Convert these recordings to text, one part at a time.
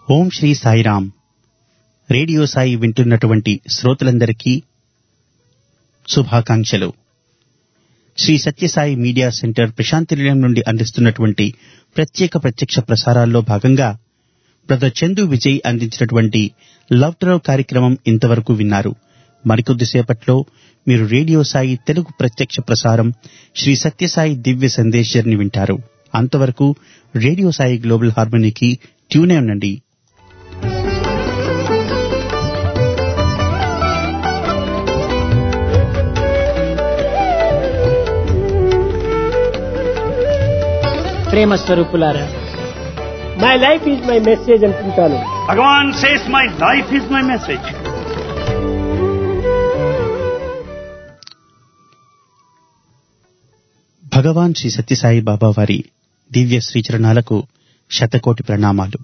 ఓం Sri Sairam radio Sai వింటున్నటువంటి శ్రోతలందరికీ శుభాకాంక్షలు శ్రీ సత్యసాయి మీడియా సెంటర్ ప్రశాంతి నిలయం నుండి అందిస్తున్నటువంటి ప్రత్యేక ప్రత్యక్ష ప్రసారాల్లో భాగంగా బ్రదర్ చందు విజయ్ అందించినటువంటి లవ్ టు లవ్ కార్యక్రమం ఇంతవరకు విన్నారు మరికొద్దిసేపట్లో మీరు రేడియో సాయి తెలుగు ప్రత్యక్ష ప్రసారం శ్రీ సత్యసాయి దివ్య సందేశర్ని వింటారు అంతవరకు రేడియో సాయి గ్లోబల్ హార్మనీకి ట్యూనే ఉండండి ప్రేమ స్వరూపులారా my life is my message అనుకుంటాను Bhagavan says, My life is my message. Bhagavan Sri Sathya Sai Baba దివ్య శ్రీచరణాలకు శతకోటి ప్రణామాలు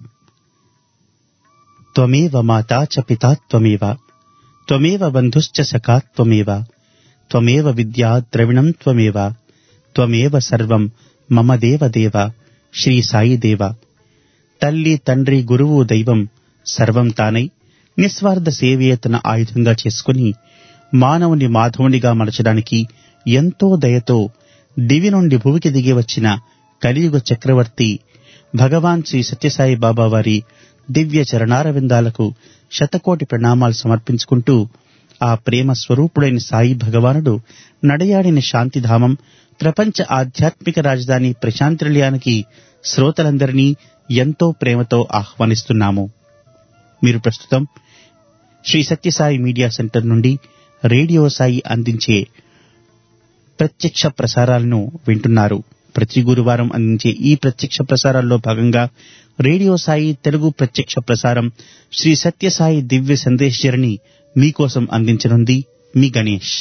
త్వమేవ మాతా చ పితా త్వమేవ త్వమేవ బంధుశ్చ సఖా త్వమేవ త్వమేవ విద్యా ద్రవిణం త్వమేవ త్వమేవ సర్వం మమ దేవ దేవ శ్రీ సాయి దేవ తల్లి తండ్రి గురువు దైవం సర్వం తానై నిస్వార్థ సేవయే తన ఆయుధంగా చేసుకుని మానవుని మాధవునిగా మలచడానికి ఎంతో దయతో దివి నుండి భూమికి దిగి వచ్చిన కలియుగ చక్రవర్తి భగవాన్ శ్రీ సత్యసాయి బాబా వారి దివ్య చరణారవిందాలకు శతకోటి ప్రణామాలు సమర్పించుకుంటూ ఆ ప్రేమ స్వరూపుడైన సాయి భగవానుడు నడయాడిన శాంతిధామం ప్రపంచ ఆధ్యాత్మిక రాజధాని ప్రశాంతినిలయానికి శ్రోతలందరినీ ఎంతో ప్రేమతో ఆహ్వానిస్తున్నాము మీరు ప్రస్తుతం Sri Sathya Sai media media centre radio Sai అందించే ప్రత్యక్ష ప్రసారాలను వింటున్నారు ప్రతి గురువారం అందించే ఈ ప్రత్యక్ష ప్రసారాల్లో భాగంగా రేడియో సాయి తెలుగు ప్రత్యక్ష ప్రసారం శ్రీ సత్యసాయి దివ్య సందేశరణి మీకోసం అందించనుంది మీ గణేష్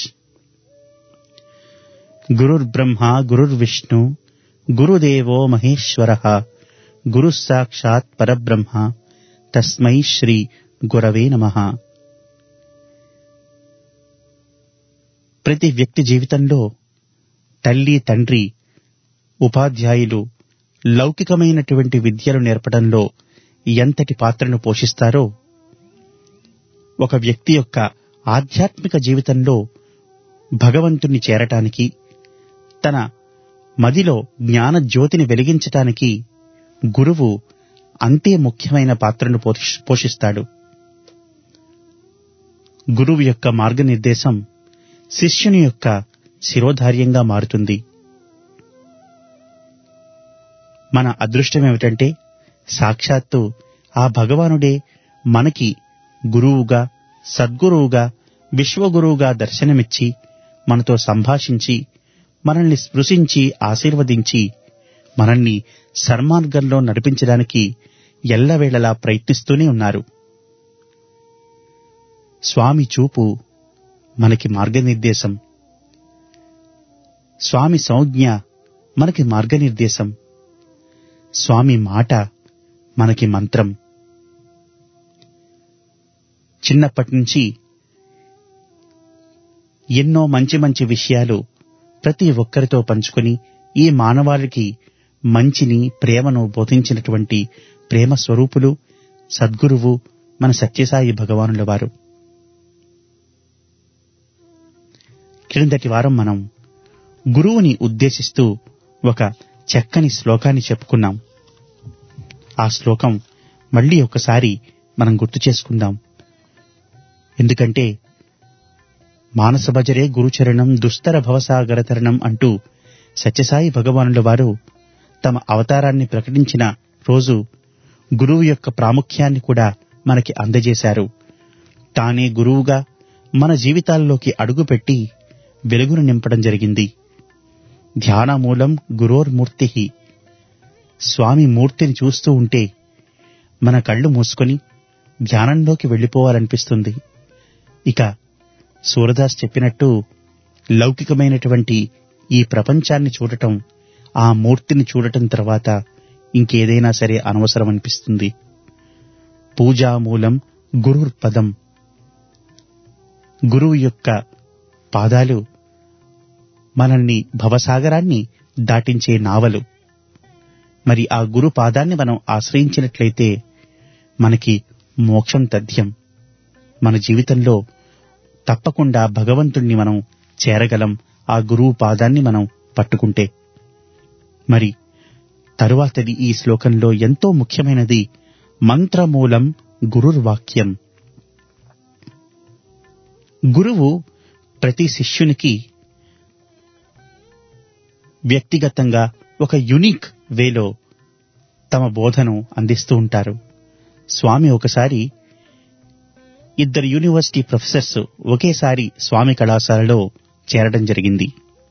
గురుర్ బ్రహ్మ గురుర్ విష్ణు గురుదేవో మహేశ్వర గురు సాక్షాత్ పరబ్రహ్మ తస్మై శ్రీ గురవే నమః ప్రతి వ్యక్తి జీవితంలో తల్లి తండ్రి ఉపాధ్యాయులు లౌకికమైనటువంటి విద్యలు నేర్పడంలో ఎంతటి పాత్రను పోషిస్తారో ఒక వ్యక్తి యొక్క ఆధ్యాత్మిక జీవితంలో భగవంతుణ్ణి చేరటానికి తన మదిలో జ్ఞాన జ్యోతిని వెలిగించటానికి గురువు అంతే ముఖ్యమైన పాత్రను పోషి- పోషిస్తాడు గురువు యొక్క మార్గనిర్దేశం శిష్యుని యొక్క శిరోధార్యంగా మారుతుంది మన అదృష్టం ఏమిటంటే సాక్షాత్తు ఆ భగవానుడే మనకి గురువుగా సద్గురువుగా విశ్వగురువుగా దర్శనమిచ్చి మనతో సంభాషించి మనల్ని స్పృశించి ఆశీర్వదించి మనల్ని సన్మార్గంలో నడిపించడానికి ఎల్లవేళలా ప్రయత్నిస్తూనే ఉన్నారు స్వామి చూపు మనకి మార్గనిర్దేశం స్వామి సంజ్ఞ మనకి మార్గనిర్దేశం స్వామి మాట మనకి మంత్రం చిన్నప్పటి నుంచి ఎన్నో మంచి మంచి విషయాలు ప్రతి ఒక్కరితో పంచుకొని ఈ మానవాళికి మంచిని ప్రేమను బోధించినటువంటి ప్రేమ స్వరూపులు సద్గురువు మన సత్యసాయి భగవానుల వారు క్రిందటి వారం మనం గురువుని ఉద్దేశిస్తూ ఒక చక్కని శ్లోకాన్ని చెప్పుకున్నాం ఆ శ్లోకం మళ్ళీ ఒకసారి మనం గుర్తు చేసుకుందాం ఎందుకంటే మానస భజరే గురుచరణం దుస్తర భవసాగర తరణం అంటూ సత్యసాయి భగవానుల వారు తమ అవతారాన్ని ప్రకటించిన రోజు గురువు యొక్క ప్రాముఖ్యాన్ని కూడా మనకి అందజేశారు తానే గురువుగా మన జీవితాల్లోకి అడుగుపెట్టి వెలుగును నింపడం జరిగింది ధ్యానమూలం గురోర్మూర్తి స్వామి మూర్తిని చూస్తూ ఉంటే మన కళ్ళు మూసుకొని ధ్యానంలోకి వెళ్ళిపోవాలనిపిస్తుంది ఇక సూరదాస్ చెప్పినట్టు లౌకికమైనటువంటి ఈ ప్రపంచాన్ని చూడటం ఆ మూర్తిని చూడటం తర్వాత ఇంకేదైనా సరే అనవసరం అనిపిస్తుంది పూజామూలం గురుర్పదం గురువు యొక్క పాదాలు మనల్ని భవసాగరాన్ని దాటించే నావలు మరి ఆ గురు పాదాన్ని మనం ఆశ్రయించినట్లయితే మనకి మోక్షం తథ్యం మన జీవితంలో తప్పకుండా భగవంతుణ్ణి మనం చేరగలం ఆ గురువు పాదాన్ని మనం పట్టుకుంటే మరి తరువాతది ఈ శ్లోకంలో ఎంతో ముఖ్యమైనది మంత్రమూలం గురుర్వాక్యం గురువు ప్రతి శిష్యునికి వ్యక్తిగతంగా ఒక యునిక్ వేలో తమ బోధను అందిస్తూ ఉంటారు స్వామి ఒకసారి ఇద్దరు యూనివర్సిటీ ప్రొఫెసర్స్ ఒకేసారి స్వామి కళాశాలలో చేరడం జరిగింది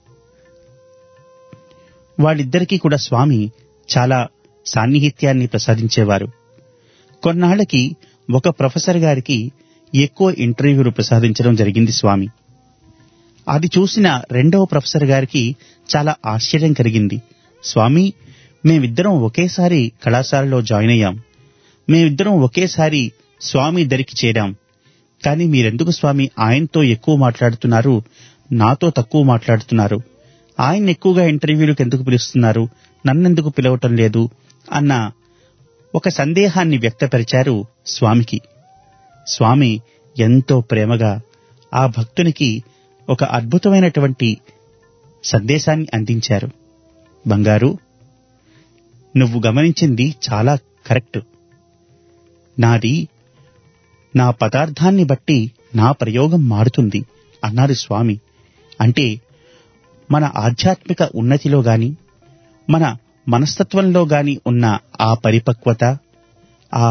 వాళ్ళిద్దరికీ కూడా స్వామి చాలా సాన్నిహిత్యాన్ని ప్రసాదించేవారు కొన్నాళ్లకి ఒక ప్రొఫెసర్ గారికి ఎక్కువ ఇంటర్వ్యూలు ప్రసాదించడం జరిగింది స్వామి అది చూసిన రెండవ ప్రొఫెసర్ గారికి చాలా ఆశ్చర్యం కలిగింది స్వామి మేమిద్దరం ఒకేసారి కళాశాలలో జాయిన్ అయ్యాం మేమిద్దరం ఒకేసారి స్వామి దరికి చేరాం కానీ మీరెందుకు స్వామి ఆయనతో ఎక్కువ మాట్లాడుతున్నారు నాతో తక్కువ మాట్లాడుతున్నారు ఆయన ఎక్కువగా ఇంటర్వ్యూలకు ఎందుకు పిలుస్తున్నారు నన్నెందుకు పిలవటం లేదు అన్న ఒక సందేహాన్ని వ్యక్తపరిచారు స్వామికి స్వామి ఎంతో ప్రేమగా ఆ భక్తునికి ఒక అద్భుతమైనటువంటి సందేశాన్ని అందించారు బంగారు నువ్వు గమనించింది చాలా కరెక్ట్ నాది నా పదార్థాన్ని బట్టి నా ప్రయోగం మారుతుంది అన్నారు స్వామి అంటే మన ఆధ్యాత్మిక ఉన్నతిలో గాని మన మనస్తత్వంలో గాని ఉన్న ఆ పరిపక్వత ఆ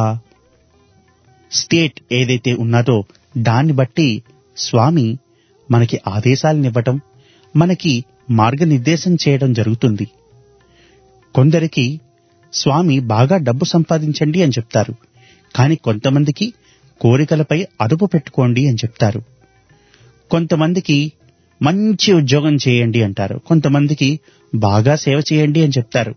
స్టేట్ ఏదైతే ఉన్నదో దాన్ని బట్టి స్వామి మనకి ఆదేశాలనివ్వటం మనకి మార్గనిర్దేశం చేయడం జరుగుతుంది కొందరికి స్వామి బాగా డబ్బు సంపాదించండి అని చెప్తారు కానీ కొంతమందికి కోరికలపై అదుపు పెట్టుకోండి అని చెప్తారు కొంతమందికి మంచి ఉద్యోగం చేయండి అంటారు కొంతమందికి బాగా సేవ చేయండి అని చెప్తారు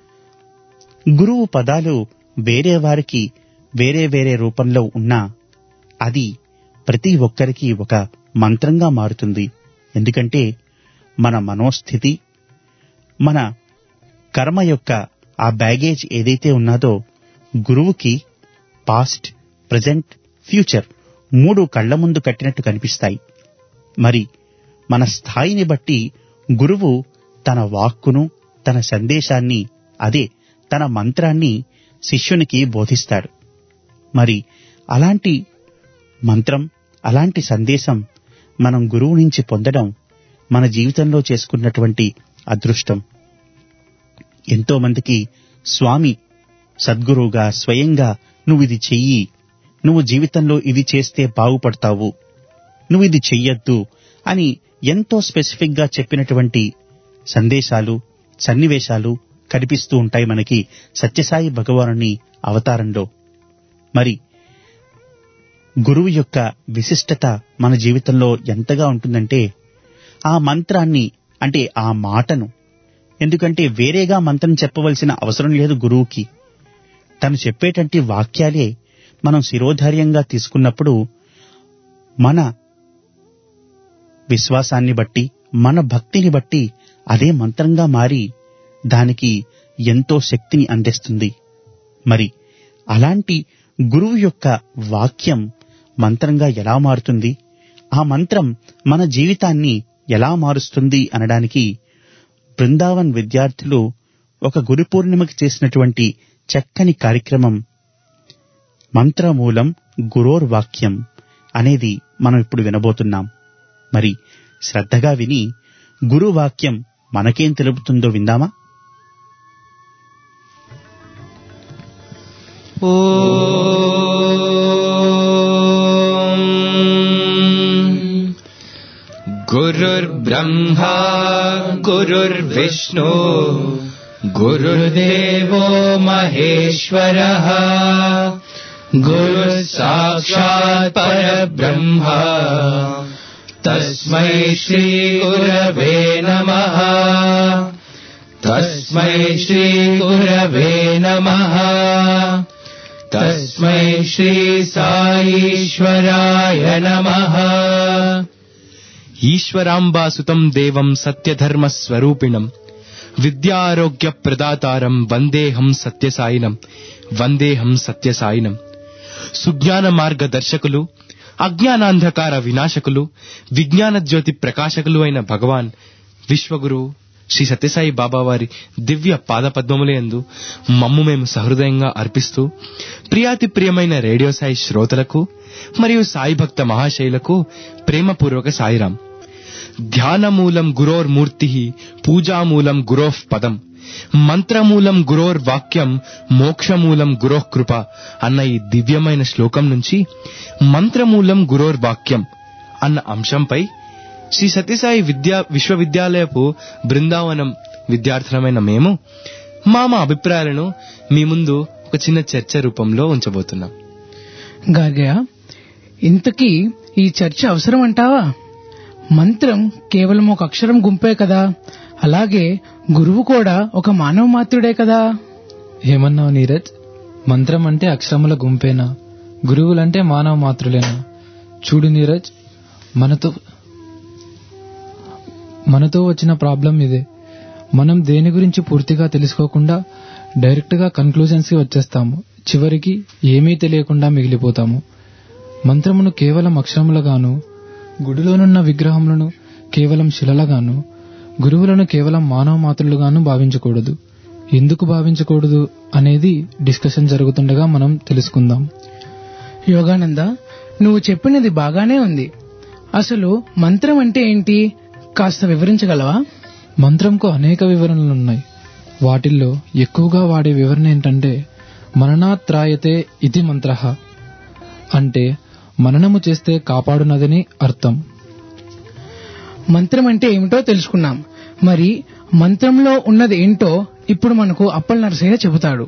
గురువు పదాలు వేరే వారికి వేరే వేరే రూపంలో ఉన్నా అది ప్రతి ఒక్కరికి ఒక మంత్రంగా మారుతుంది ఎందుకంటే మన మనోస్థితి మన కర్మ యొక్క ఆ బ్యాగేజ్ ఏదైతే ఉన్నదో గురువుకి పాస్ట్ ప్రజెంట్ ఫ్యూచర్ మూడు కళ్ల ముందు కట్టినట్టు కనిపిస్తాయి మరి మన స్థాయిని బట్టి గురువు తన వాక్కును తన సందేశాన్ని అదే తన మంత్రాన్ని శిష్యునికి బోధిస్తాడు మరి అలాంటి మంత్రం అలాంటి సందేశం మనం గురువు నుంచి పొందడం మన జీవితంలో చేసుకున్నటువంటి అదృష్టం ఎంతో మందికి స్వామి సద్గురువుగా స్వయంగా నువ్వు ఇది చెయ్యి నువ్వు జీవితంలో ఇది చేస్తే బాగుపడతావు నువ్వు ఇది చెయ్యొద్దు అని ఎంతో స్పెసిఫిక్ గా చెప్పినటువంటి సందేశాలు సన్నివేశాలు కనిపిస్తూ ఉంటాయి మనకి సత్యసాయి భగవానుని అవతారంలో మరి గురువు యొక్క విశిష్టత మన జీవితంలో ఎంతగా ఉంటుందంటే ఆ మంత్రాన్ని అంటే ఆ మాటను ఎందుకంటే వేరేగా మంత్రం చెప్పవలసిన అవసరం లేదు గురువుకి తను చెప్పేటంటి వాక్యాలే మనం శిరోధార్యంగా తీసుకున్నప్పుడు మన విశ్వాసాన్ని బట్టి మన భక్తిని బట్టి అదే మంత్రంగా మారి దానికి ఎంతో శక్తిని అందిస్తుంది మరి అలాంటి గురువు యొక్క వాక్యం మంత్రంగా ఎలా మారుతుంది ఆ మంత్రం మన జీవితాన్ని ఎలా మారుస్తుంది అనడానికి బృందావన్ విద్యార్థులు ఒక గురు పూర్ణిమకి చేసినటువంటి చక్కని కార్యక్రమం మంత్రమూలం గురోర్ వాక్యం అనేది మనం ఇప్పుడు వినబోతున్నాం మరి శ్రద్ధగా విని గురు వాక్యం మనకేం తెలుపుతుందో విందామా गुरुर्ब्रह्मा गुरुर्विष्णु गुरुर्देवो महेश्वरः गुरुः साक्षात् परब्रह्म तस्मै श्रीगुरवे नमः तस्मै श्रीगुरवे नमः तस्मै श्रीसाईश्वराय नमः ఈశ్వరాంబాసుతం దేవం సత్యధర్మ స్వరూపిణం విద్యారోగ్య ప్రదాతారం వందేహం సత్యసాయినం వందేహం సత్యసాయినం సుజ్ఞాన మార్గదర్శకులు అజ్ఞానాంధకార వినాశకులు విజ్ఞాన జ్యోతి ప్రకాశకులు అయిన భగవాన్ విశ్వగురు శ్రీ సత్యసాయి బాబా వారి దివ్య పాదపద్మములందు మమ్ము మేము సహృదయంగా అర్పిస్తూ ప్రియాతి ప్రియమైన రేడియో సాయి శ్రోతలకు మరియు సాయి భక్త మహాశైలకు ప్రేమపూర్వక సాయిరాం ధ్యానమూలం గురోర్మూర్తి పూజామూలం గురోః పదం మంత్రమూలం గురోర్ వాక్యం మోక్షమూలం గురోః కృప అన్న ఈ దివ్యమైన శ్లోకం నుంచి మంత్రమూలం గురోర్ వాక్యం అన్న అంశంపై శ్రీ సత్యసాయి విద్యా విశ్వవిద్యాలయపు బృందావనం విద్యార్థులమైన మేము మా మా అభిప్రాయాలను మీ ముందు ఒక చిన్న చర్చ రూపంలో ఉంచబోతున్నాం గార్గయ ఇంతకీ ఈ చర్చ అవసరం అంటావా మంత్రం కేవలం ఒక అక్షరం గుంపే కదా అలాగే గురువు కూడా ఒక మానవ మాత్రుడే కదా ఏమన్నావు నీరజ్ మంత్రం అంటే అక్షరముల గుంపేనా గురువులంటే మానవ మాత్రులేనా చూడు నీరజ్ మనతో మనతో వచ్చిన ప్రాబ్లం ఇదే మనం దేని గురించి పూర్తిగా తెలుసుకోకుండా డైరెక్ట్ గా కన్క్లూజన్స్ కి వచ్చేస్తాము చివరికి ఏమీ తెలియకుండా మిగిలిపోతాము మంత్రమును కేవలం అక్షరములుగాను గుడిలోనున్న విగ్రహములను కేవలం శిలలగాను గురువులను కేవలం మానవ మాత్రులుగాను భావించకూడదు ఎందుకు భావించకూడదు అనేది డిస్కషన్ జరుగుతుండగా మనం తెలుసుకుందాం యోగానంద నువ్వు చెప్పినది బాగానే ఉంది అసలు మంత్రం అంటే ఏంటి కాస్త వివరించగలవా మంత్రంకు అనేక వివరణలు ఉన్నాయి వాటిల్లో ఎక్కువగా వాడే వివరణ ఏంటంటే మననాత్రాయతే ఇది మంత్ర అంటే మననము చేస్తే కాపాడునదని అర్థం మంత్రం అంటే ఏమిటో తెలుసుకున్నాం మరి మంత్రంలో ఉన్నది ఏంటో ఇప్పుడు మనకు అప్పల నరసయ్య చెబుతాడు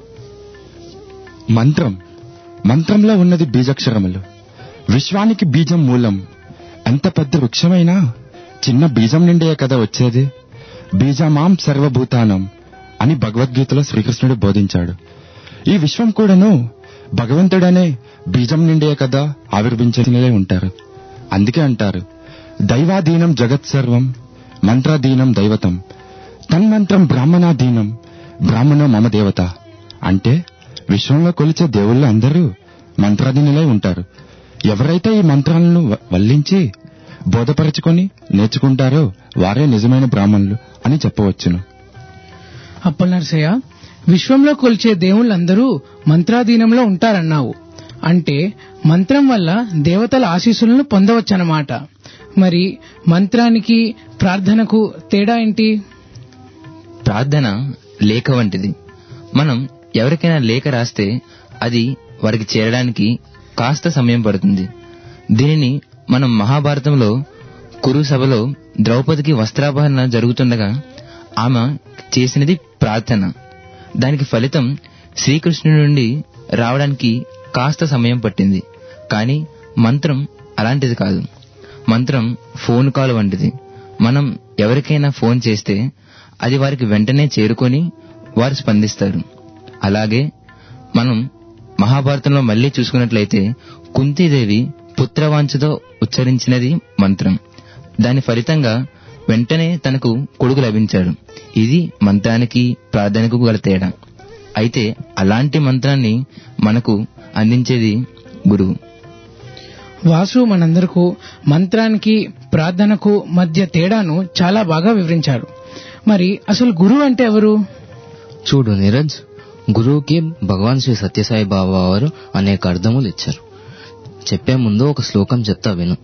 మంత్రం మంత్రంలో ఉన్నది బీజాక్షరములు విశ్వానికి బీజం మూలం ఎంత పెద్ద వృక్షమైనా చిన్న బీజం నిండే కదా వచ్చేది బీజమాం సర్వభూతానం అని భగవద్గీతలో శ్రీకృష్ణుడు బోధించాడు ఈ విశ్వం కూడాను భగవంతుడనే బీజం నిండే కదా ఆవిర్భించలే ఉంటారు అందుకే అంటారు దైవాధీనం జగత్ సర్వం మంత్రాధీనం దైవతం తన్మంత్రం బ్రాహ్మణాధీనం బ్రాహ్మణో మమ దేవత అంటే విశ్వంలో కొలిచే దేవుళ్ళు అందరూ మంత్రాధీనులై ఉంటారు ఎవరైతే ఈ మంత్రాలను వ- వల్లించి బోధపరచుకొని నేర్చుకుంటారో వారే నిజమైన బ్రాహ్మణులు అని చెప్పవచ్చును అప్పల నరసయ్య విశ్వంలో కొలిచే దేవుళ్ళందరూ మంత్రాధీనంలో ఉంటారన్నావు అంటే మంత్రం వల్ల దేవతల ఆశీస్సులను పొందవచ్చన్నమాట మరి మంత్రానికి ప్రార్థనకు తేడా ఏంటి ప్రార్థన లేఖ వంటిది మనం ఎవరికైనా లేఖ రాస్తే అది వారికి చేరడానికి కాస్త సమయం పడుతుంది దీనిని మనం మహాభారతంలో కురు సభలో ద్రౌపదికి వస్త్రాపహరణ జరుగుతుండగా ఆమె చేసినది ప్రార్థన దానికి ఫలితం శ్రీకృష్ణుడి నుండి రావడానికి కాస్త సమయం పట్టింది కానీ మంత్రం అలాంటిది కాదు మంత్రం ఫోన్ కాల్ వంటిది మనం ఎవరికైనా ఫోన్ చేస్తే అది వారికి వెంటనే చేరుకొని వారు స్పందిస్తారు అలాగే మనం మహాభారతంలో మళ్ళీ చూసుకున్నట్లయితే కుంతీదేవి పుత్రవాంఛతో ఉచ్చరించినది మంత్రం దాని ఫలితంగా వెంటనే తనకు కొడుకు లభించాడు ఇది మంత్రానికి ప్రార్థనకు గల తేడా అయితే అలాంటి మంత్రాన్ని మనకు అందించేది గురువు వాసు మనందరకు మంత్రానికి ప్రార్థనకు మధ్య తేడాను చాలా బాగా వివరించాడు మరి అసలు గురువు అంటే ఎవరు చూడు నీరజ్ గురువుకి భగవాన్ శ్రీ సత్యసాయి బాబా వారు అనేక అర్థములు ఇచ్చారు చెప్పే ముందు ఒక శ్లోకం చెప్తా విను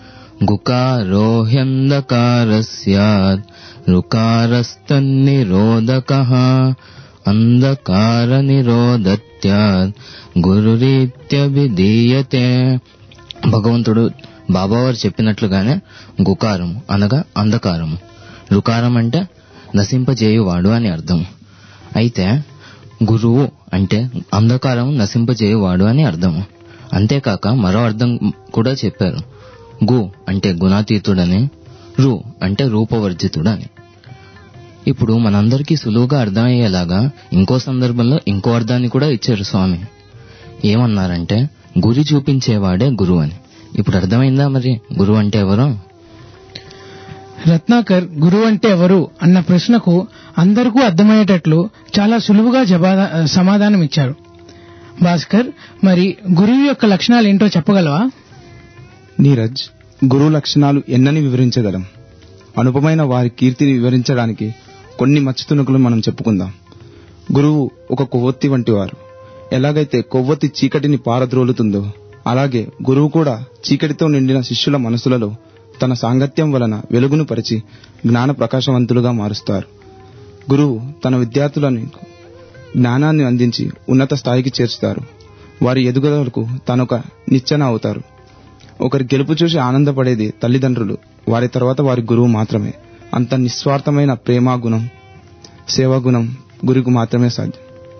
గుకారోహ్యంధకారస్యాద్ రుకారస్తన్నిరోధక అంధకార నిరోధత్యాద్ గురురీత్యభిధీయతే భగవంతుడు బాబావారు చెప్పినట్లుగానే గుకారము అనగా అంధకారము రుకారం అంటే నశింపజేయువాడు అని అర్థం అయితే గురువు అంటే అంధకారం నశింపజేయువాడు అని అర్థము అంతేకాక మరో అర్థం కూడా చెప్పారు గు అంటే గుణాతీతుడని రు అంటే రూపవర్జితుడని ఇప్పుడు మనందరికీ సులువుగా అర్థమయ్యేలాగా ఇంకో సందర్భంలో ఇంకో అర్థాన్ని కూడా ఇచ్చారు స్వామి ఏమన్నారంటే గురి చూపించేవాడే గురువు అని ఇప్పుడు అర్థమైందా మరి గురువు అంటే ఎవరో రత్నాకర్ గురువు అంటే ఎవరు అన్న ప్రశ్నకు అందరికీ అర్థమయ్యేటట్లు చాలా సులువుగా జవాదా సమాధానం ఇచ్చాడు భాస్కర్ మరి గురువు యొక్క లక్షణాలు ఏంటో చెప్పగలవా నీరజ్ గురువు లక్షణాలు ఎన్నని వివరించగలం అనుపమైన వారి కీర్తిని వివరించడానికి కొన్ని మచ్చతునుకులు మనం చెప్పుకుందాం గురువు ఒక కొవ్వొత్తి వంటి వారు ఎలాగైతే కొవ్వొత్తి చీకటిని పారద్రోలుతుందో అలాగే గురువు కూడా చీకటితో నిండిన శిష్యుల మనసులలో తన సాంగత్యం వలన వెలుగును పరిచి జ్ఞాన ప్రకాశవంతులుగా మారుస్తారు గురువు తన విద్యార్థులను జ్ఞానాన్ని అందించి ఉన్నత స్థాయికి చేర్చుతారు వారి ఎదుగుదలకు తనొక నిచ్చెన అవుతారు ఒకరి గెలుపు చూసి ఆనందపడేది తల్లిదండ్రులు వారి తర్వాత వారి గురువు మాత్రమే అంత నిస్వార్థమైన ప్రేమ గుణం సేవా గుణం గురువుకు మాత్రమే సాధ్యం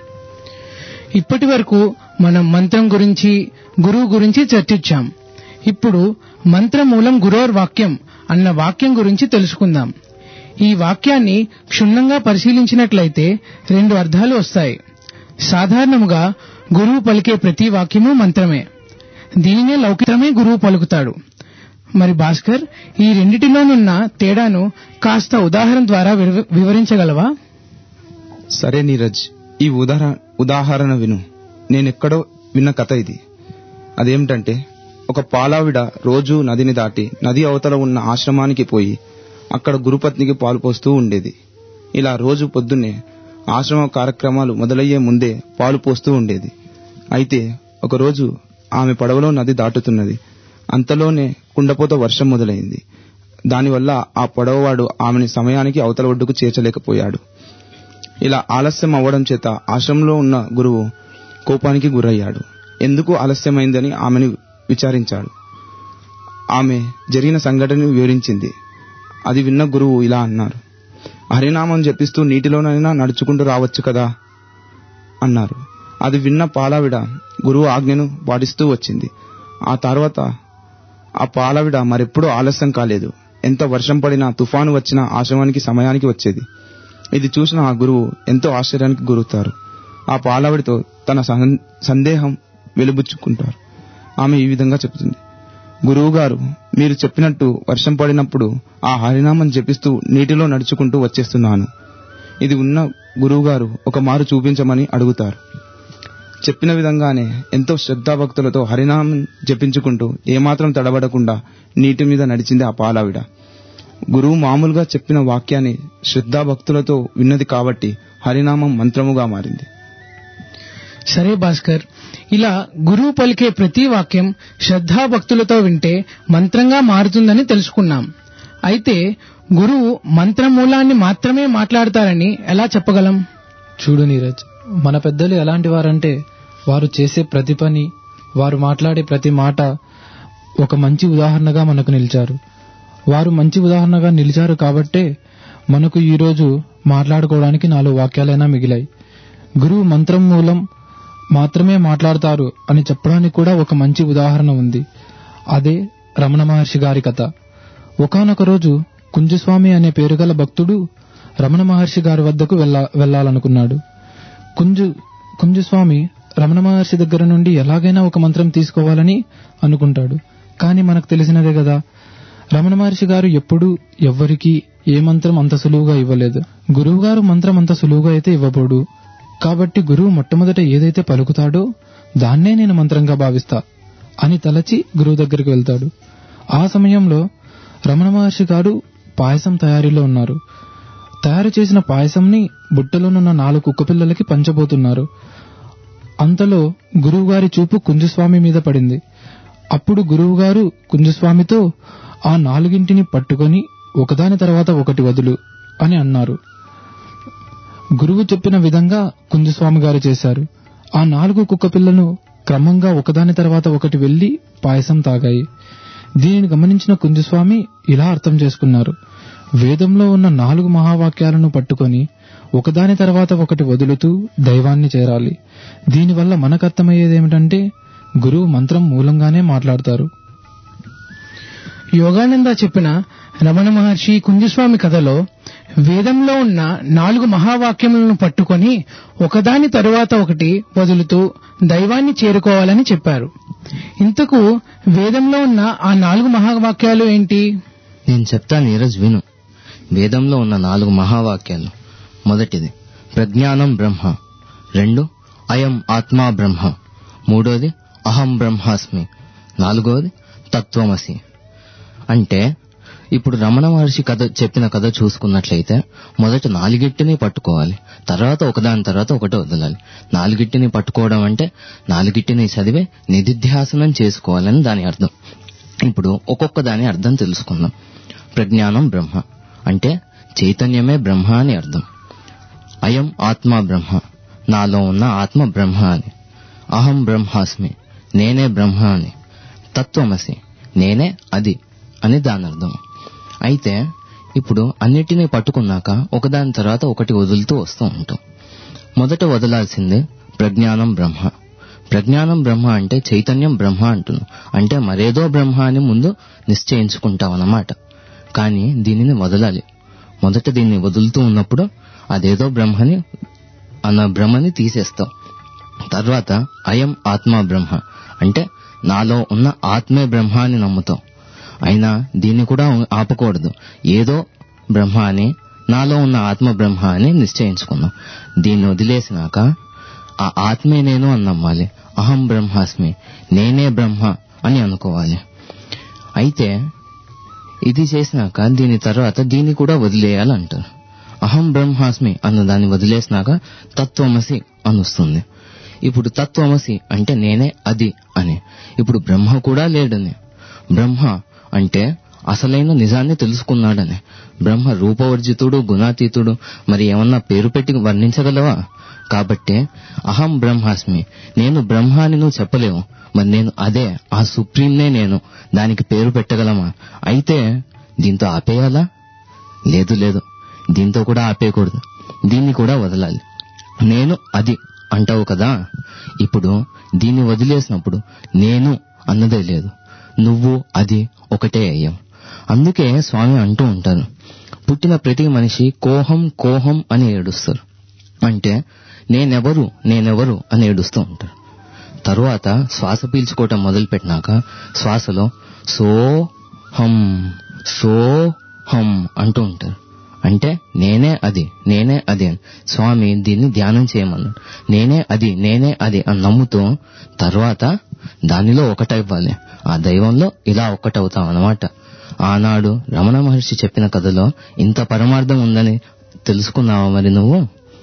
ఇప్పటి వరకు మనం మంత్రం గురించి గురువు గురించి చర్చించాం ఇప్పుడు మంత్రమూలం గురోర్ వాక్యం అన్న వాక్యం గురించి తెలుసుకుందాం ఈ వాక్యాన్ని క్షుణ్ణంగా పరిశీలించినట్లయితే రెండు అర్థాలు వస్తాయి సాధారణముగా గురువు పలికే ప్రతి వాక్యము మంత్రమే దీనినే లౌకికమే గురువు పలుకుతాడు మరి భాస్కర్ ఈ రెండిటిలోనున్న తేడాను కాస్త ఉదాహరణ ద్వారా వివ- వివరించగలవా సరే నీరజ్ ఈ ఉదాహరణ ఉదాహరణ విను నేనెక్కడో విన్న కథ ఇది అదేమిటంటే ఒక పాలావిడ రోజు నదిని దాటి నది అవతల ఉన్న ఆశ్రమానికి పోయి అక్కడ గురుపత్నికి పాలు పోస్తూ ఉండేది ఇలా రోజు పొద్దున్నే ఆశ్రమ కార్యక్రమాలు మొదలయ్యే ముందే పాలు పోస్తూ ఉండేది అయితే ఒకరోజు ఆమె పడవలో నది దాటుతున్నది అంతలోనే కుండపోత వర్షం మొదలైంది దానివల్ల ఆ పడవవాడు ఆమెని సమయానికి అవతల ఒడ్డుకు చేర్చలేకపోయాడు ఇలా ఆలస్యం అవ్వడం చేత ఆశ్రమంలో ఉన్న గురువు కోపానికి గురయ్యాడు ఎందుకు ఆలస్యమైందని ఆమెను విచారించాడు ఆమె జరిగిన సంఘటనను వివరించింది అది విన్న గురువు ఇలా అన్నారు హరినామం జపిస్తూ నీటిలోనైనా నడుచుకుంటూ రావచ్చు కదా అన్నారు అది విన్న పాలావిడ గురువు ఆజ్ఞను పాటిస్తూ వచ్చింది ఆ తర్వాత ఆ పాలావిడ మరెప్పుడూ ఆలస్యం కాలేదు ఎంత వర్షం పడినా తుఫాను వచ్చినా ఆశ్రమానికి సమయానికి వచ్చేది ఇది చూసిన ఆ గురువు ఎంతో ఆశ్చర్యానికి గురవుతారు ఆ పాలావిడితో తన సహన్- సందేహం వెలుబుచ్చుకుంటారు ఆమె ఈ విధంగా చెబుతుంది గురువు గారు మీరు చెప్పినట్టు వర్షం పడినప్పుడు ఆ హరినామం జపిస్తూ నీటిలో నడుచుకుంటూ వచ్చేస్తున్నాను ఇది ఉన్న గురువు గారు ఒక మారు చూపించమని అడుగుతారు చెప్పిన విధంగానే ఎంతో శ్రద్ధాభక్తులతో హరినామం జపించుకుంటూ ఏమాత్రం తడబడకుండా నీటి మీద నడిచింది ఆ పాలావిడ గురువు మామూలుగా చెప్పిన వాక్యాన్ని శ్రద్ధాభక్తులతో విన్నది కాబట్టి హరినామం మంత్రముగా మారింది సరే భాస్కర్ ఇలా గురువు పలికే ప్రతి వాక్యం శ్రద్ధాభక్తులతో వింటే మంత్రంగా మారుతుందని తెలుసుకున్నాం అయితే గురువు మంత్రమూలాన్ని మాత్రమే మాట్లాడతారని ఎలా చెప్పగలం చూడు నీరజ్ మన పెద్దలు ఎలాంటి వారంటే వారు చేసే ప్రతి పని వారు మాట్లాడే ప్రతి మాట ఒక మంచి ఉదాహరణగా మనకు నిలిచారు వారు మంచి ఉదాహరణగా నిలిచారు కాబట్టే మనకు ఈరోజు మాట్లాడుకోవడానికి నాలుగు వాక్యాలైనా మిగిలాయి గురువు మంత్రం మూలం మాత్రమే మాట్లాడతారు అని చెప్పడానికి కూడా ఒక మంచి ఉదాహరణ ఉంది అదే రమణ మహర్షి గారి కథ ఒకానొక రోజు కుంజస్వామి అనే పేరుగల భక్తుడు రమణ మహర్షి గారి వద్దకు వెళ్ళా వెళ్ళాలనుకున్నాడు కుంజు కుంజస్వామి రమణ మహర్షి దగ్గర నుండి ఎలాగైనా ఒక మంత్రం తీసుకోవాలని అనుకుంటాడు కానీ మనకు తెలిసినదే కదా రమణ మహర్షి గారు ఎప్పుడూ ఎవ్వరికీ ఏ మంత్రం అంత సులువుగా ఇవ్వలేదు గురువు గారు మంత్రం అంత సులువుగా అయితే ఇవ్వబోడు కాబట్టి గురువు మొట్టమొదట ఏదైతే పలుకుతాడో దాన్నే నేను మంత్రంగా భావిస్తా అని తలచి గురువు దగ్గరికి వెళ్తాడు ఆ సమయంలో రమణ మహర్షి గారు పాయసం తయారీలో ఉన్నారు తయారు చేసిన పాయసంని బుట్టలోనున్న నాలుగు కుక్కపిల్లలకి పంచబోతున్నారు అంతలో గురువుగారి చూపు కుంజస్వామి మీద పడింది అప్పుడు గురువుగారు కుంజస్వామితో ఆ నాలుగింటిని పట్టుకొని ఒకదాని తర్వాత ఒకటి వదులు అని అన్నారు గురువు చెప్పిన విధంగా కుంజస్వామి గారు చేశారు ఆ నాలుగు కుక్కపిల్లను క్రమంగా ఒకదాని తర్వాత ఒకటి వెళ్లి పాయసం తాగాయి దీనిని గమనించిన కుంజస్వామి ఇలా అర్థం చేసుకున్నారు వేదంలో ఉన్న నాలుగు మహావాక్యాలను పట్టుకొని ఒకదాని తర్వాత ఒకటి వదులుతూ దైవాన్ని చేరాలి దీనివల్ల మనకు అర్థమయ్యేదేమిటంటే గురువు మంత్రం మూలంగానే మాట్లాడతారు యోగానంద చెప్పిన రమణ మహర్షి కుంజస్వామి కథలో వేదంలో ఉన్న నాలుగు మహావాక్యములను పట్టుకొని ఒకదాని తరువాత ఒకటి వదులుతూ దైవాన్ని చేరుకోవాలని చెప్పారు ఇంతకు వేదంలో ఉన్న ఆ నాలుగు మహావాక్యాలు ఏంటి నేను చెప్తా నీరజ్ విను వేదంలో ఉన్న నాలుగు మహావాక్యాలు మొదటిది ప్రజ్ఞానం బ్రహ్మ రెండు అయం ఆత్మా బ్రహ్మ మూడోది అహం బ్రహ్మాస్మి నాలుగోది తత్వమసి అంటే ఇప్పుడు రమణ మహర్షి కథ చెప్పిన కథ చూసుకున్నట్లయితే మొదట నాలుగిట్టిని పట్టుకోవాలి తర్వాత ఒకదాని తర్వాత ఒకటి వదలాలి నాలుగిట్టిని పట్టుకోవడం అంటే నాలుగిట్టిని చదివే నిధిధ్యాసనం చేసుకోవాలని దాని అర్థం ఇప్పుడు ఒక్కొక్క దాని అర్థం తెలుసుకుందాం ప్రజ్ఞానం బ్రహ్మ అంటే చైతన్యమే బ్రహ్మ అని అర్థం అయం ఆత్మ బ్రహ్మ నాలో ఉన్న ఆత్మ బ్రహ్మ అని అహం బ్రహ్మాస్మి నేనే బ్రహ్మ అని తత్వమసి నేనే అది అని దాని అర్థం అయితే ఇప్పుడు అన్నిటినీ పట్టుకున్నాక ఒకదాని తర్వాత ఒకటి వదులుతూ వస్తూ ఉంటాం మొదట వదలాల్సింది ప్రజ్ఞానం బ్రహ్మ ప్రజ్ఞానం బ్రహ్మ అంటే చైతన్యం బ్రహ్మ అంటున్నాం అంటే మరేదో బ్రహ్మ అని ముందు నిశ్చయించుకుంటాం అన్నమాట కానీ దీనిని వదలాలి మొదట దీన్ని వదులుతూ ఉన్నప్పుడు అదేదో బ్రహ్మని అన్న బ్రహ్మని తీసేస్తాం తర్వాత అయం ఆత్మ బ్రహ్మ అంటే నాలో ఉన్న ఆత్మే బ్రహ్మ అని నమ్ముతాం అయినా దీన్ని కూడా ఆపకూడదు ఏదో బ్రహ్మ అని నాలో ఉన్న ఆత్మ బ్రహ్మ అని నిశ్చయించుకున్నాం దీన్ని వదిలేసినాక ఆ ఆత్మే నేను అని నమ్మాలి అహం బ్రహ్మాస్మి నేనే బ్రహ్మ అని అనుకోవాలి అయితే ఇది చేసినాక దీని తర్వాత దీన్ని కూడా వదిలేయాలంటారు అహం బ్రహ్మాస్మి అన్న దాన్ని వదిలేసినాక తత్వమసి అని వస్తుంది ఇప్పుడు తత్వమసి అంటే నేనే అది అని ఇప్పుడు బ్రహ్మ కూడా లేడని బ్రహ్మ అంటే అసలైన నిజాన్ని తెలుసుకున్నాడని బ్రహ్మ రూపవర్జితుడు గుణాతీతుడు మరి ఏమన్నా పేరు పెట్టి వర్ణించగలవా కాబట్టి అహం బ్రహ్మాస్మి నేను బ్రహ్మ అని నువ్వు చెప్పలేవు మరి నేను అదే ఆ సుప్రీంనే నేను దానికి పేరు పెట్టగలమా అయితే దీంతో ఆపేయాలా లేదు లేదు దీంతో కూడా ఆపేయకూడదు దీన్ని కూడా వదలాలి నేను అది అంటావు కదా ఇప్పుడు దీన్ని వదిలేసినప్పుడు నేను అన్నదే లేదు నువ్వు అది ఒకటే అయ్యాం అందుకే స్వామి అంటూ ఉంటారు పుట్టిన ప్రతి మనిషి కోహం కోహం అని ఏడుస్తారు అంటే నేనెవరు నేనెవరు అని ఏడుస్తూ ఉంటారు తరువాత శ్వాస పీల్చుకోవటం మొదలు పెట్టినాక శ్వాసలో సో హం సో హం అంటూ ఉంటారు అంటే నేనే అది నేనే అది అని స్వామి దీన్ని ధ్యానం చేయమన్నాడు నేనే అది నేనే అది అని నమ్ముతూ తర్వాత దానిలో ఒకటవ్వాలి ఆ దైవంలో ఇలా ఒక్కటవుతాం అన్నమాట ఆనాడు రమణ మహర్షి చెప్పిన కథలో ఇంత పరమార్థం ఉందని తెలుసుకున్నావా మరి నువ్వు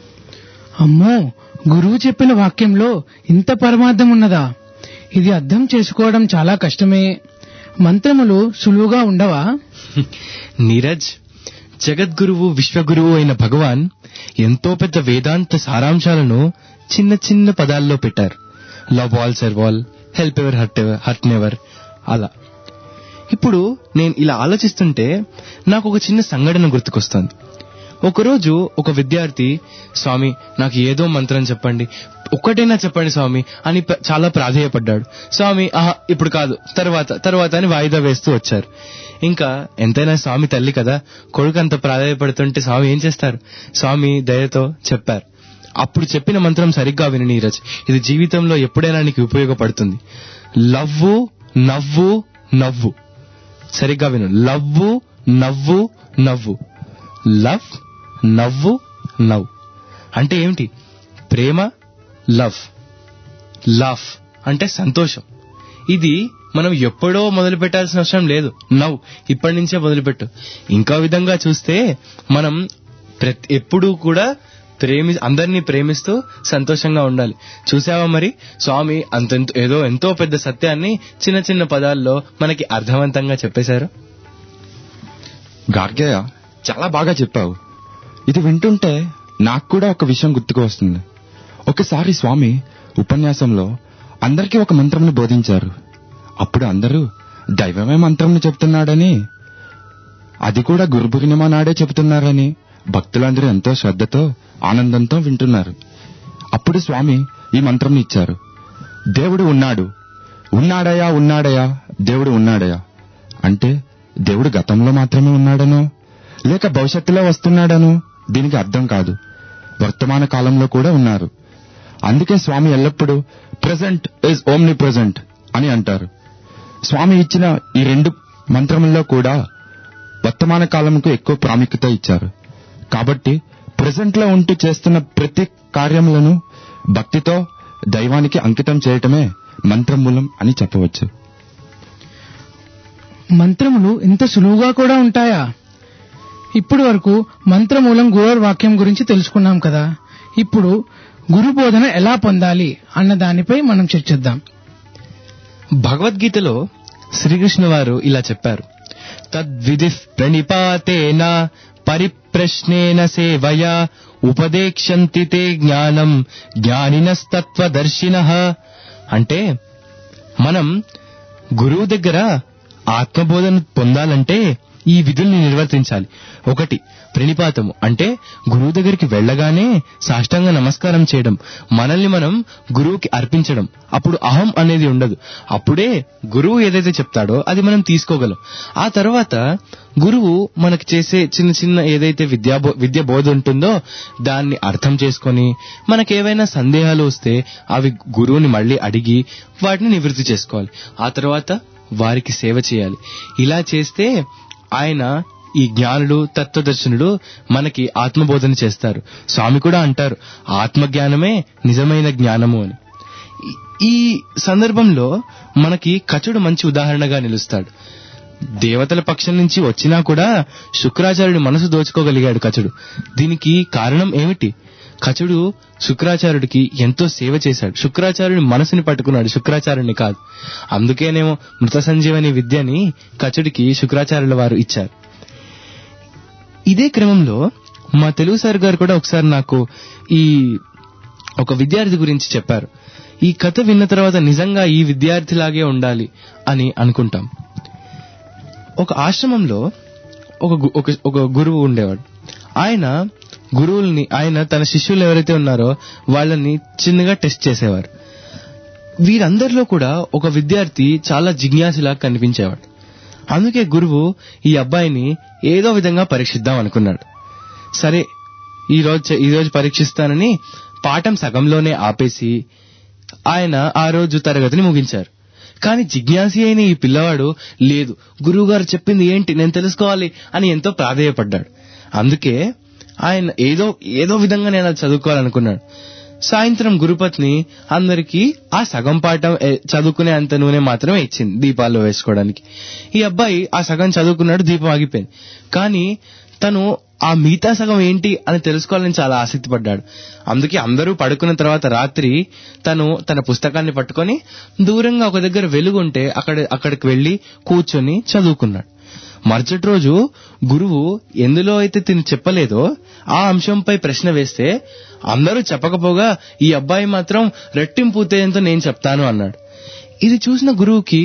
అమ్మో గురువు చెప్పిన వాక్యంలో ఇంత పరమార్థం ఉన్నదా ఇది అర్థం చేసుకోవడం చాలా కష్టమే మంత్రములు సులువుగా ఉండవా నీరజ్ జగద్గురువు విశ్వగురువు అయిన భగవాన్ ఎంతో పెద్ద వేదాంత సారాంశాలను చిన్న చిన్న పదాల్లో పెట్టారు love all serve all help ever hurt ever hurt never అలా ఇప్పుడు నేను ఇలా ఆలోచిస్తుంటే నాకు ఒక చిన్న సంఘటన గుర్తుకొస్తుంది ఒకరోజు ఒక విద్యార్థి స్వామి నాకు ఏదో మంత్రం చెప్పండి ఒక్కటైనా చెప్పండి స్వామి అని ప- చాలా ప్రాధేయపడ్డాడు స్వామి ఆహా ఇప్పుడు కాదు తర్వాత తర్వాత అని వాయిదా వేస్తూ వచ్చారు ఇంకా ఎంతైనా స్వామి తల్లి కదా కొడుకు అంత ప్రాధాయపడుతుంటే స్వామి ఏం చేస్తారు స్వామి దయతో చెప్పారు అప్పుడు చెప్పిన మంత్రం సరిగ్గా విని నీరజ్ ఇది జీవితంలో ఎప్పుడైనా నీకు ఉపయోగపడుతుంది లవ్వు నవ్వు నవ్వు సరిగ్గా విను లవ్వు నవ్వు నవ్వు లవ్ నవ్వు నవ్వు అంటే ఏమిటి ప్రేమ లవ్ లవ్ అంటే సంతోషం ఇది మనం ఎప్పుడో మొదలు పెట్టాల్సిన అవసరం లేదు నవ్వు ఇప్పటి నుంచే మొదలుపెట్టు ఇంకా విధంగా చూస్తే మనం ప్రతి ఎప్పుడూ కూడా ప్రేమి అందరినీ ప్రేమిస్తూ సంతోషంగా ఉండాలి చూసావా మరి స్వామి అంత ఏదో ఎంతో పెద్ద సత్యాన్ని చిన్న చిన్న పదాల్లో మనకి అర్థవంతంగా చెప్పేశారు గార్గయ్య చాలా బాగా చెప్పావు ఇది వింటుంటే నాకు కూడా ఒక విషయం గుర్తుకు వస్తుంది ఒకసారి స్వామి ఉపన్యాసంలో అందరికీ ఒక మంత్రంను బోధించారు అప్పుడు అందరూ దైవమే మంత్రంను చెప్తున్నాడని అది కూడా గురు పూర్ణిమ నాడే చెబుతున్నారని భక్తులందరూ ఎంతో శ్రద్ధతో ఆనందంతో వింటున్నారు అప్పుడు స్వామి ఈ మంత్రం ఇచ్చారు దేవుడు ఉన్నాడు ఉన్నాడయా ఉన్నాడయా దేవుడు ఉన్నాడయా అంటే దేవుడు గతంలో మాత్రమే ఉన్నాడనో లేక భవిష్యత్తులో వస్తున్నాడనో దీనికి అర్థం కాదు వర్తమాన కాలంలో కూడా ఉన్నారు అందుకే స్వామి ఎల్లప్పుడూ ప్రజెంట్ ఇస్ ఓమ్ని ప్రజెంట్ అని అంటారు స్వామి ఇచ్చిన ఈ రెండు మంత్రముల్లో కూడా వర్తమాన కాలంకు ఎక్కువ ప్రాముఖ్యత ఇచ్చారు కాబట్టి ప్రజెంట్ లో ఉంటూ చేస్తున్న ప్రతి కార్యములను భక్తితో దైవానికి అంకితం చేయటమే మంత్రమూలం అని చెప్పవచ్చు మంత్రములు ఇంత సులువుగా కూడా ఉంటాయా ఇప్పటి వరకు మంత్రమూలం గురువు వాక్యం గురించి తెలుసుకున్నాం కదా ఇప్పుడు గురు బోధన ఎలా పొందాలి అన్న దానిపై మనం చర్చిద్దాం భగవద్గీతలో శ్రీకృష్ణ వారు ఇలా చెప్పారు తద్విధి ప్రణిపాతేన పరిప్రశ్నేన సేవయా ఉపదేక్షంతి తే జ్ఞానం జ్ఞానినస్తత్వదర్శిన అంటే మనం గురువు దగ్గర ఆత్మబోధన పొందాలంటే ఈ విధుల్ని నిర్వర్తించాలి ఒకటి ప్రణిపాతము అంటే గురువు దగ్గరికి వెళ్ళగానే సాష్టాంగ నమస్కారం చేయడం మనల్ని మనం గురువుకి అర్పించడం అప్పుడు అహం అనేది ఉండదు అప్పుడే గురువు ఏదైతే చెప్తాడో అది మనం తీసుకోగలం ఆ తర్వాత గురువు మనకి చేసే చిన్న చిన్న ఏదైతే విద్యా బో- విద్య బోధ ఉంటుందో దాన్ని అర్థం చేసుకొని మనకేవైనా సందేహాలు వస్తే అవి గురువుని మళ్ళీ అడిగి వాటిని నివృత్తి చేసుకోవాలి ఆ తర్వాత వారికి సేవ చేయాలి ఇలా చేస్తే ఆయన ఈ జ్ఞానుడు తత్వదర్శనుడు మనకి ఆత్మబోధన చేస్తారు స్వామి కూడా అంటారు ఆత్మజ్ఞానమే నిజమైన జ్ఞానము అని ఈ- ఈ సందర్భంలో మనకి కచుడు మంచి ఉదాహరణగా నిలుస్తాడు దేవతల పక్షం నుంచి వచ్చినా కూడా శుక్రాచార్యుడి మనసు దోచుకోగలిగాడు కచుడు దీనికి కారణం ఏమిటి కచుడు శుక్రాచార్యుడికి ఎంతో సేవ చేశాడు శుక్రాచార్యుడి మనసుని పట్టుకున్నాడు శుక్రాచార్యుడిని కాదు అందుకేనేమో మృత సంజీవని విద్యని కచుడికి శుక్రాచార్యుల వారు ఇచ్చారు ఇదే క్రమంలో మా తెలుగు సార్ గారు కూడా ఒకసారి నాకు ఈ ఒక విద్యార్థి గురించి చెప్పారు ఈ కథ విన్న తర్వాత నిజంగా ఈ విద్యార్థిలాగే ఉండాలి అని అనుకుంటాం ఒక ఆశ్రమంలో ఒక గు- ఒక ఒక గురువు ఉండేవాడు ఆయన గురువుల్ని ఆయన తన శిష్యులు ఎవరైతే ఉన్నారో వాళ్ళని చిన్నగా టెస్ట్ చేసేవారు వీరందరిలో కూడా ఒక విద్యార్థి చాలా జిజ్ఞాసులా కనిపించేవాడు అందుకే గురువు ఈ అబ్బాయిని ఏదో విధంగా పరీక్షిద్దాం అనుకున్నాడు సరే ఈ రోజు ఈ రోజు పరీక్షిస్తానని పాఠం సగంలోనే ఆపేసి ఆయన ఆ రోజు తరగతిని ముగించారు కానీ జిజ్ఞాసి అయిన ఈ పిల్లవాడు లేదు గురువుగారు చెప్పింది ఏంటి నేను తెలుసుకోవాలి అని ఎంతో ప్రాధేయపడ్డాడు అందుకే ఆయన ఏదో ఏదో విధంగా నేను అది చదువుకోవాలనుకున్నాడు సాయంత్రం గురుపత్ని అందరికీ ఆ సగం పాఠం ఏ, చదువుకునే అంత నూనె మాత్రమే ఇచ్చింది దీపాల్లో వేసుకోవడానికి ఈ అబ్బాయి ఆ సగం చదువుకున్నాడు దీపం ఆగిపోయింది కానీ తను ఆ మిగతా సగం ఏంటి అని తెలుసుకోవాలని చాలా ఆసక్తి పడ్డాడు అందుకే అందరూ పడుకున్న తర్వాత రాత్రి తను తన పుస్తకాన్ని పట్టుకొని దూరంగా ఒక దగ్గర వెలుగుంటే అక్కడ అక్కడికి వెళ్లి కూర్చొని చదువుకున్నాడు మరుసటి రోజు గురువు ఎందులో అయితే తిని చెప్పలేదో ఆ అంశంపై ప్రశ్న వేస్తే అందరూ చెప్పకపోగా ఈ అబ్బాయి మాత్రం రెట్టింపు ఉత్తేజంతో నేను చెప్తాను అన్నాడు ఇది చూసిన గురువుకి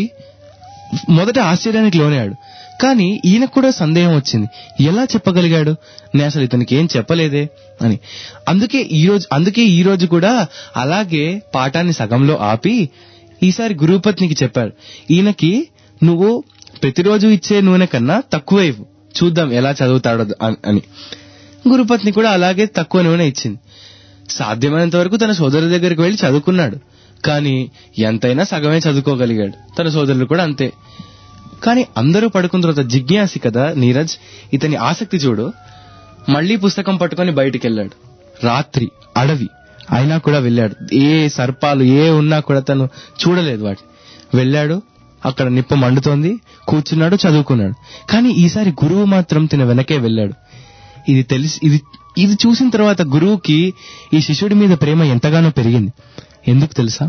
మొదట ఆశ్చర్యానికి లోనాడు కానీ ఈయనకు కూడా సందేహం వచ్చింది ఎలా చెప్పగలిగాడు నేను అసలు ఇతనికి ఏం చెప్పలేదే అని అందుకే ఈ రోజు అందుకే ఈ రోజు కూడా అలాగే పాఠాన్ని సగంలో ఆపి ఈసారి గురుపత్నికి చెప్పాడు ఈయనకి నువ్వు ప్రతిరోజు ఇచ్చే నూనె కన్నా తక్కువ ఇవ్వు చూద్దాం ఎలా చదువుతాడో అన్- అని గురుపత్ని కూడా అలాగే తక్కువ నూనె ఇచ్చింది సాధ్యమైనంత వరకు తన సోదరుల దగ్గరికి వెళ్లి చదువుకున్నాడు కానీ ఎంతైనా సగమే చదువుకోగలిగాడు తన సోదరులు కూడా అంతే కానీ అందరూ పడుకున్న తర్వాత జిజ్ఞాసి కదా నీరజ్ ఇతని ఆసక్తి చూడు మళ్ళీ పుస్తకం పట్టుకొని బయటికి వెళ్ళాడు రాత్రి అడవి అయినా కూడా వెళ్ళాడు ఏ సర్పాలు ఏ ఉన్నా కూడా తను చూడలేదు వాటి వెళ్ళాడు అక్కడ నిప్పు మండుతోంది కూర్చున్నాడు చదువుకున్నాడు కానీ ఈసారి గురువు మాత్రం తిన వెనకే వెళ్ళాడు ఇది తెలిసి ఇది ఇది చూసిన తర్వాత గురువుకి ఈ శిష్యుడి మీద ప్రేమ ఎంతగానో పెరిగింది ఎందుకు తెలుసా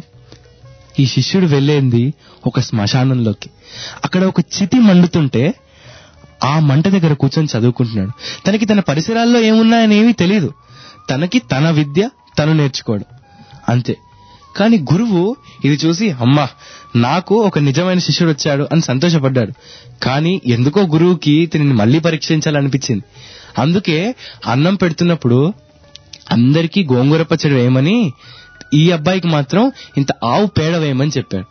ఈ శిష్యుడు వెళ్ళేంది ఒక శ్మశానంలోకి అక్కడ ఒక చితి మండుతుంటే ఆ మంట దగ్గర కూర్చొని చదువుకుంటున్నాడు తనకి తన పరిసరాల్లో ఏమున్నాయని ఏమీ తెలియదు తనకి తన విద్య తను నేర్చుకోవడం అంతే కానీ గురువు ఇది చూసి అమ్మా నాకు ఒక నిజమైన శిష్యుడు వచ్చాడు అని సంతోషపడ్డాడు కానీ ఎందుకో గురువుకి దీనిని మళ్ళీ పరీక్షించాలనిపించింది అందుకే అన్నం పెడుతున్నప్పుడు అందరికీ గోంగూర పచ్చడి వేయమని ఈ అబ్బాయికి మాత్రం ఇంత ఆవు పేడ వేయమని చెప్పాడు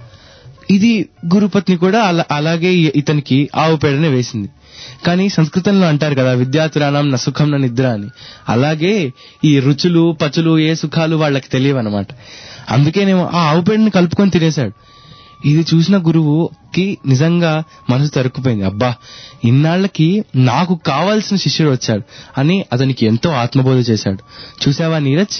ఇది గురుపత్ని కూడా అలా అలాగే ఈ- ఇతనికి ఆవు పేడనే వేసింది కానీ సంస్కృతంలో అంటారు కదా విద్యాతురాణం న సుఖం న నిద్ర అని అలాగే ఈ రుచులు పచులు ఏ సుఖాలు వాళ్ళకి తెలియవన్నమాట అందుకేనేమో ఆ ఆవు పేడని కలుపుకొని తినేశాడు ఇది చూసిన గురువుకి నిజంగా మనసు తరుక్కుపోయింది అబ్బా ఇన్నాళ్లకి నాకు కావాల్సిన శిష్యుడు వచ్చాడు అని అతనికి ఎంతో ఆత్మబోధ చేశాడు చూసావా నీరజ్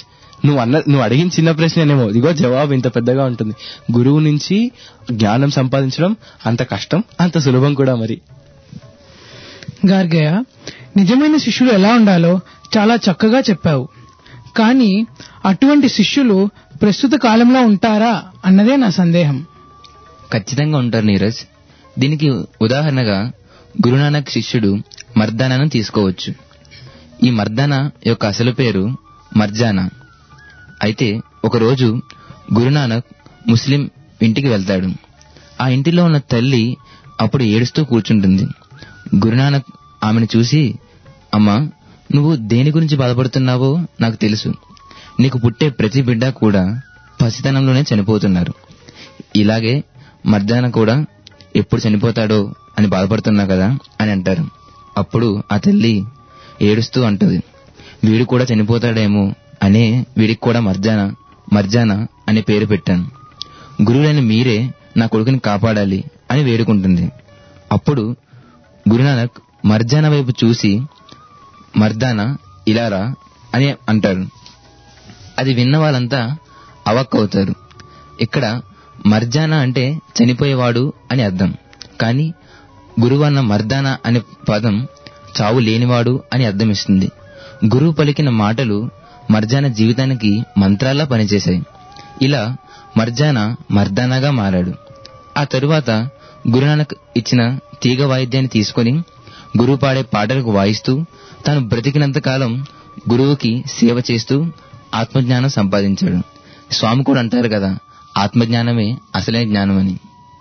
నువ్వు అన్న నువ్వు అడిగిన చిన్న ప్రశ్నేనేమో ఇదిగో జవాబు ఇంత పెద్దగా ఉంటుంది గురువు నుంచి జ్ఞానం సంపాదించడం అంత కష్టం అంత సులభం కూడా మరి గార్గయ్య నిజమైన శిష్యులు ఎలా ఉండాలో చాలా చక్కగా చెప్పావు కానీ అటువంటి శిష్యులు ప్రస్తుత కాలంలో ఉంటారా అన్నదే నా సందేహం ఖచ్చితంగా ఉంటారు నీరజ్ దీనికి ఉదాహరణగా గురునానక్ శిష్యుడు మర్దానాను తీసుకోవచ్చు ఈ మర్దానా యొక్క అసలు పేరు మర్జానా అయితే ఒకరోజు గురునానక్ ముస్లిం ఇంటికి వెళ్తాడు ఆ ఇంటిలో ఉన్న తల్లి అప్పుడు ఏడుస్తూ కూర్చుంటుంది గురునానక్ ఆమెను చూసి అమ్మా నువ్వు దేని గురించి బాధపడుతున్నావో నాకు తెలుసు నీకు పుట్టే ప్రతి బిడ్డ కూడా పసితనంలోనే చనిపోతున్నారు ఇలాగే మర్దాన కూడా ఎప్పుడు చనిపోతాడో అని బాధపడుతున్నా కదా అని అంటారు అప్పుడు ఆ తల్లి ఏడుస్తూ అంటది వీడు కూడా చనిపోతాడేమో అనే వీడికి కూడా మర్జాన మర్జాన అనే పేరు పెట్టాను గురువులైన మీరే నా కొడుకుని కాపాడాలి అని వేడుకుంటుంది అప్పుడు గురునానక్ మర్జాన వైపు చూసి మర్దానా ఇలారా అని అంటారు అది విన్న వాళ్ళంతా అవక్కవుతారు ఇక్కడ మర్జానా అంటే చనిపోయేవాడు అని అర్థం కానీ గురువు అన్న మర్దానా అనే పదం చావు లేనివాడు అని అర్థం ఇస్తుంది గురువు పలికిన మాటలు మర్జాన జీవితానికి మంత్రాల్లా పనిచేశాయి ఇలా మర్జాన మర్దానాగా మారాడు ఆ తరువాత గురునానక్ ఇచ్చిన తీగ వాయిద్యాన్ని తీసుకొని గురువు పాడే పాటలకు వాయిస్తూ తాను బ్రతికినంత కాలం గురువుకి సేవ చేస్తూ ఆత్మజ్ఞానం సంపాదించాడు స్వామి కూడా అంటారు కదా ఆత్మజ్ఞానమే అసలైన జ్ఞానమని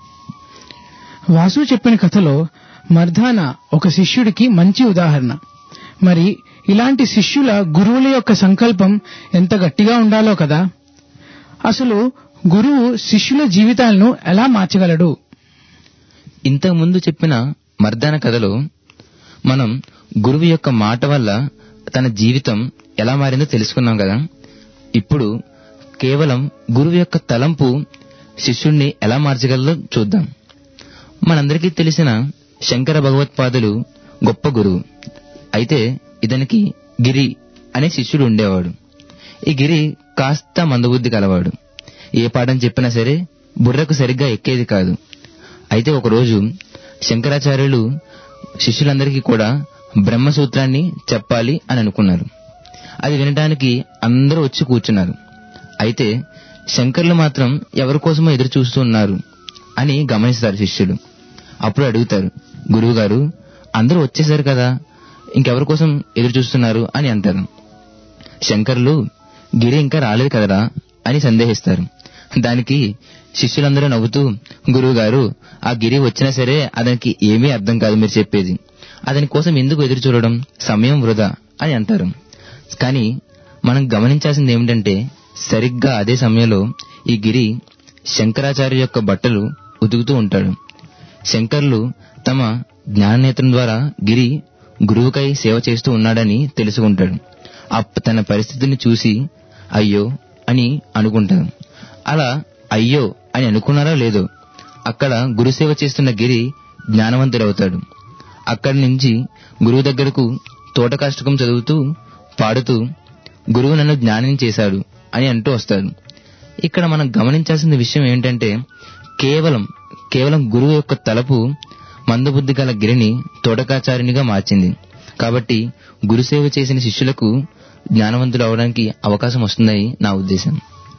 వాసు చెప్పిన కథలో మర్ధాన ఒక శిష్యుడికి మంచి ఉదాహరణ మరి ఇలాంటి శిష్యుల గురువుల యొక్క సంకల్పం ఎంత గట్టిగా ఉండాలో కదా అసలు గురువు శిష్యుల జీవితాలను ఎలా మార్చగలడు ఇంతకు ముందు చెప్పిన మర్దాన కథలో మనం గురువు యొక్క మాట వల్ల తన జీవితం ఎలా మారిందో తెలుసుకున్నాం కదా ఇప్పుడు కేవలం గురువు యొక్క తలంపు శిష్యుణ్ణి ఎలా మార్చగలదో చూద్దాం మనందరికీ తెలిసిన శంకర భగవత్పాదులు గొప్ప గురువు అయితే ఇతనికి గిరి అనే శిష్యుడు ఉండేవాడు ఈ గిరి కాస్త మందబుద్ధి కలవాడు ఏ పాఠం చెప్పినా సరే బుర్రకు సరిగ్గా ఎక్కేది కాదు అయితే ఒకరోజు శంకరాచార్యులు శిష్యులందరికీ కూడా బ్రహ్మసూత్రాన్ని చెప్పాలి అని అనుకున్నారు అది వినడానికి అందరూ వచ్చి కూర్చున్నారు అయితే శంకర్లు మాత్రం ఎవరి కోసమో ఎదురు చూస్తూ ఉన్నారు అని గమనిస్తారు శిష్యులు అప్పుడు అడుగుతారు గురువు గారు అందరూ వచ్చేసారు కదా ఇంకెవరి కోసం ఎదురు చూస్తున్నారు అని అంటారు శంకర్లు గిరి ఇంకా రాలేదు కదరా అని సందేహిస్తారు దానికి శిష్యులందరూ నవ్వుతూ గురువు గారు ఆ గిరి వచ్చినా సరే అతనికి ఏమీ అర్థం కాదు మీరు చెప్పేది అతని కోసం ఎందుకు ఎదురు చూడడం సమయం వృధా అని అంటారు కానీ మనం గమనించాల్సింది ఏమిటంటే సరిగ్గా అదే సమయంలో ఈ గిరి శంకరాచార్య యొక్క బట్టలు ఉతుకుతూ ఉంటాడు శంకర్లు తమ జ్ఞాననేత్రం ద్వారా గిరి గురువుకై సేవ చేస్తూ ఉన్నాడని తెలుసుకుంటాడు అప్ప తన పరిస్థితిని చూసి అయ్యో అని అనుకుంటారు అలా అయ్యో అని అనుకున్నారో లేదో అక్కడ గురుసేవ చేస్తున్న గిరి జ్ఞానవంతుడవుతాడు అక్కడి నుంచి గురువు దగ్గరకు తోటకాష్టకం చదువుతూ పాడుతూ గురువు నన్ను జ్ఞానం చేశాడు అని అంటూ వస్తాడు ఇక్కడ మనం గమనించాల్సిన విషయం ఏంటంటే కేవలం కేవలం గురువు యొక్క తలపు మందబుద్ధి గల గిరిని తోటకాచార్యునిగా మార్చింది కాబట్టి గురుసేవ చేసిన శిష్యులకు జ్ఞానవంతులు అవడానికి అవకాశం వస్తుందని నా ఉద్దేశం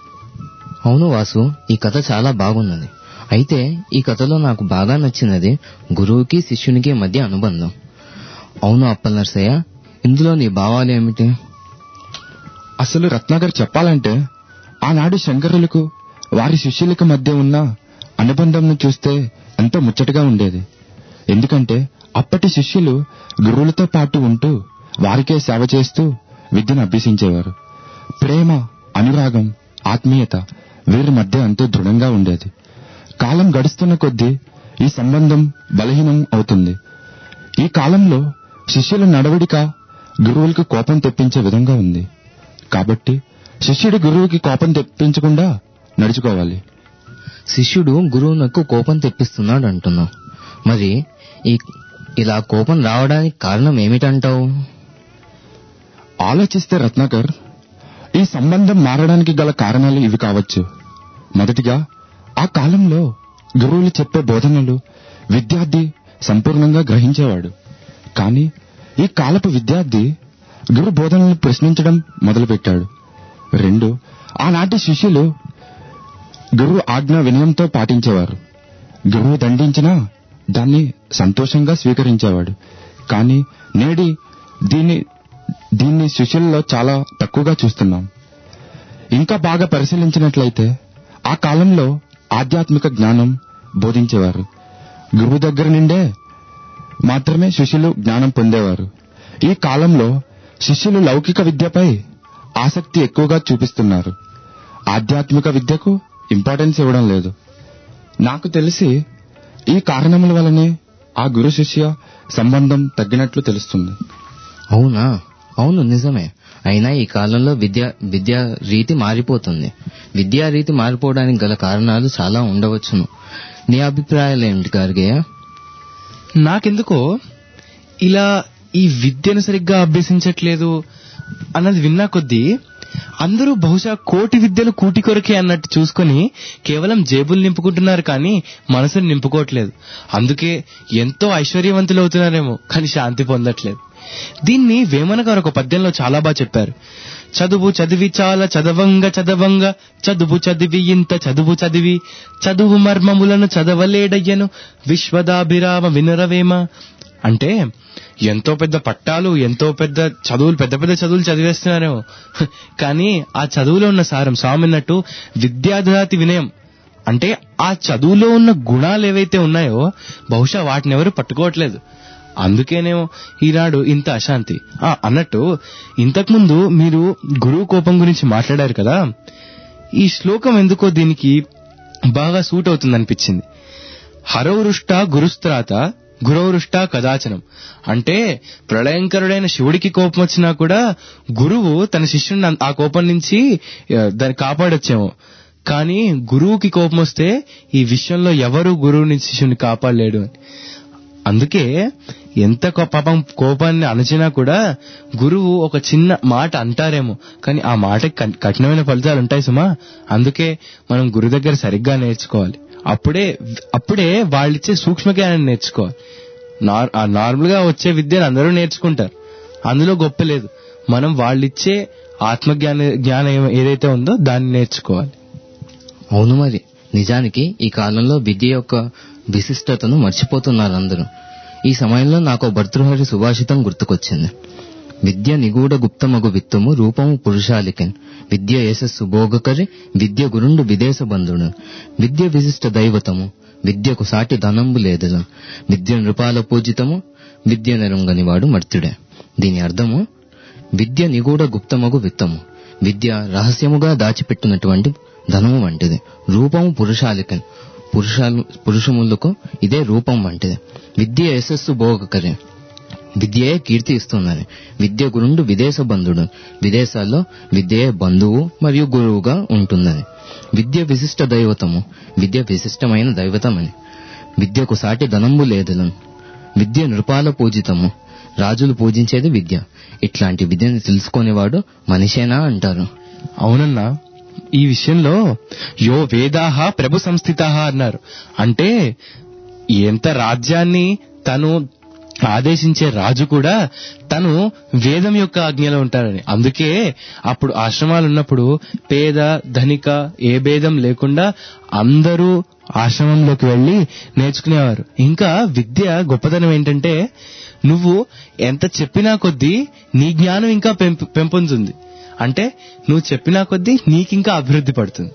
అవును వాసు ఈ కథ చాలా బాగున్నది అయితే ఈ కథలో నాకు బాగా నచ్చినది గురువుకి శిష్యునికి మధ్య అనుబంధం అవును అప్పల్ నర్సయ్య ఇందులో నీ భావాలు ఏమిటి అసలు రత్నాకర్ చెప్పాలంటే ఆనాడు శంకరులకు వారి శిష్యులకు మధ్య ఉన్న అనుబంధంను చూస్తే ఎంతో ముచ్చటగా ఉండేది ఎందుకంటే అప్పటి శిష్యులు గురువులతో పాటు ఉంటూ వారికే సేవ చేస్తూ విద్యను అభ్యసించేవారు ప్రేమ అనురాగం ఆత్మీయత వీరి మధ్య ఎంతో దృఢంగా ఉండేది కాలం గడుస్తున్న కొద్దీ ఈ సంబంధం బలహీనం అవుతుంది ఈ కాలంలో శిష్యుల నడవడిక గురువులకు కోపం తెప్పించే విధంగా ఉంది కాబట్టి శిష్యుడు గురువుకి కోపం తెప్పించకుండా నడుచుకోవాలి శిష్యుడు గురువునకు కోపం తెప్పిస్తున్నాడు అంటున్నావు మరి ఈ ఇలా కోపం రావడానికి కారణం ఏమిటంటావు ఆలోచిస్తే రత్నాకర్ ఈ సంబంధం మారడానికి గల కారణాలు ఇవి కావచ్చు మొదటిగా ఆ కాలంలో గురువులు చెప్పే బోధనలు విద్యార్థి సంపూర్ణంగా గ్రహించేవాడు కానీ ఈ కాలపు విద్యార్థి గురు బోధనలను ప్రశ్నించడం మొదలుపెట్టాడు రెండు ఆనాటి శిష్యులు గురువు ఆజ్ఞ వినయంతో పాటించేవారు గురువు దండించినా దాన్ని సంతోషంగా స్వీకరించేవాడు కానీ నేడి దీన్ని దీన్ని శిష్యుల్లో చాలా తక్కువగా చూస్తున్నాం ఇంకా బాగా పరిశీలించినట్లయితే ఆ కాలంలో ఆధ్యాత్మిక జ్ఞానం బోధించేవారు గురువు దగ్గర నుండే మాత్రమే శిష్యులు జ్ఞానం పొందేవారు ఈ కాలంలో శిష్యులు లౌకిక విద్యపై ఆసక్తి ఎక్కువగా చూపిస్తున్నారు ఆధ్యాత్మిక విద్యకు ఇంపార్టెన్స్ ఇవ్వడం లేదు నాకు తెలిసి ఈ కారణముల వలనే ఆ గురు శిష్య సంబంధం తగ్గినట్లు తెలుస్తుంది అవునా అవును నిజమే అయినా ఈ కాలంలో విద్యా విద్యా రీతి మారిపోతుంది విద్యా రీతి మారిపోవడానికి గల కారణాలు చాలా ఉండవచ్చును నీ అభిప్రాయాలు ఏమిటి గార్గయ్య నాకెందుకో ఇలా ఈ విద్యను సరిగ్గా అభ్యసించట్లేదు అన్నది విన్నా కొద్దీ అందరూ బహుశా కోటి విద్యలు కూటి కొరకే అన్నట్టు చూసుకొని కేవలం జేబులు నింపుకుంటున్నారు కానీ మనసును నింపుకోవట్లేదు అందుకే ఎంతో ఐశ్వర్యవంతులు అవుతున్నారేమో కానీ శాంతి పొందట్లేదు దీన్ని వేమన గారు ఒక పద్యంలో చాలా బాగా చెప్పారు చదువు చదివి చాలా చదవంగ చదవంగ చదువు చదివి ఇంత చదువు చదివి చదువు మర్మములను చదవలేడయ్యను విశ్వదాభిరామ వినరవేమ అంటే ఎంతో పెద్ద పట్టాలు ఎంతో పెద్ద చదువులు పెద్ద పెద్ద చదువులు చదివేస్తున్నారేమో కానీ ఆ చదువులో ఉన్న సారం స్వామి అన్నట్టు విద్యాధాతి వినయం అంటే ఆ చదువులో ఉన్న గుణాలు ఏవైతే ఉన్నాయో బహుశా వాటిని ఎవరు పట్టుకోవట్లేదు అందుకేనేమో ఈనాడు ఇంత అశాంతి ఆ అన్నట్టు ఇంతకుముందు మీరు గురువు కోపం గురించి మాట్లాడారు కదా ఈ శ్లోకం ఎందుకో దీనికి బాగా సూట్ అవుతుంది అనిపించింది హరవృష్ట గురుస్త్రాత గురవృష్ట కదాచనం అంటే ప్రళయంకరుడైన శివుడికి కోపం వచ్చినా కూడా గురువు తన శిష్యుని ఆ కోపం నుంచి ఆ, దాన్ని కాపాడొచ్చేమో కానీ గురువుకి కోపం వస్తే ఈ విషయంలో ఎవరు గురువుని శిష్యుని కాపాడలేడు అని అందుకే ఎంత కో- పాపం కోపాన్ని అణచినా కూడా గురువు ఒక చిన్న మాట అంటారేమో కానీ ఆ మాటకి కఠ్- కఠినమైన ఫలితాలు ఉంటాయి సుమా అందుకే మనం గురు దగ్గర సరిగ్గా నేర్చుకోవాలి అప్పుడే అప్పుడే వాళ్ళిచ్చే సూక్ష్మ జ్ఞానాన్ని నేర్చుకోవాలి నార్ ఆ నార్మల్ గా వచ్చే విద్యను అందరూ నేర్చుకుంటారు అందులో గొప్ప లేదు మనం వాళ్ళిచ్చే ఆత్మజ్ఞాన జ్ఞానం ఏ- ఏదైతే ఉందో దాన్ని నేర్చుకోవాలి అవును మరి నిజానికి ఈ కాలంలో విద్య యొక్క విశిష్టతను మర్చిపోతున్నారు అందరూ ఈ సమయంలో నాకు భర్తృహరి సుభాషితం గుర్తుకొచ్చింది విద్య నిగూఢ గుప్తమగు విత్తము రూపము పురుషాలికన్ విద్య యశస్సు భోగకరి విద్య గురుండు విదేశ బంధుడు విద్య విశిష్ట దైవతము విద్యకు సాటి ధనంబు లేదల విద్య నృపాల పూజితము విద్య నెరుంగని వాడు మర్త్యుడే దీని అర్థము విద్య నిగూఢ గుప్తమగు విత్తము విద్య రహస్యముగా దాచిపెట్టినటువంటి ధనము వంటిది రూపము పురుషాలికన్ పురుషాలు పురుషములకు ఇదే రూపం వంటిది విద్య యశస్సు భోగకరే విద్యయే కీర్తి ఇస్తుందని విద్య గురుండు విదేశ బంధుడు విదేశాల్లో విద్యయే బంధువు మరియు గురువుగా ఉంటుందని విద్య విశిష్ట దైవతము విద్య విశిష్టమైన దైవతమని విద్యకు సాటి ధనంబు లేదలను విద్య నృపాల పూజితము రాజులు పూజించేది విద్య ఇట్లాంటి విద్యను తెలుసుకునేవాడు మనిషేనా అంటారు అవునన్నా ఈ విషయంలో యో వేదాహ ప్రభు సంస్థిత అన్నారు అంటే ఎంత రాజ్యాన్ని తను ఆదేశించే రాజు కూడా తను వేదం యొక్క ఆజ్ఞలో ఉంటారని అందుకే అప్పుడు ఆశ్రమాలు ఉన్నప్పుడు పేద ధనిక ఏ భేదం లేకుండా అందరూ ఆశ్రమంలోకి వెళ్లి నేర్చుకునేవారు ఇంకా విద్య గొప్పతనం ఏంటంటే నువ్వు ఎంత చెప్పినా కొద్దీ నీ జ్ఞానం ఇంకా పెంపు పెంపొందుతుంది అంటే నువ్వు చెప్పినా కొద్దీ నీకింకా అభివృద్ధి పడుతుంది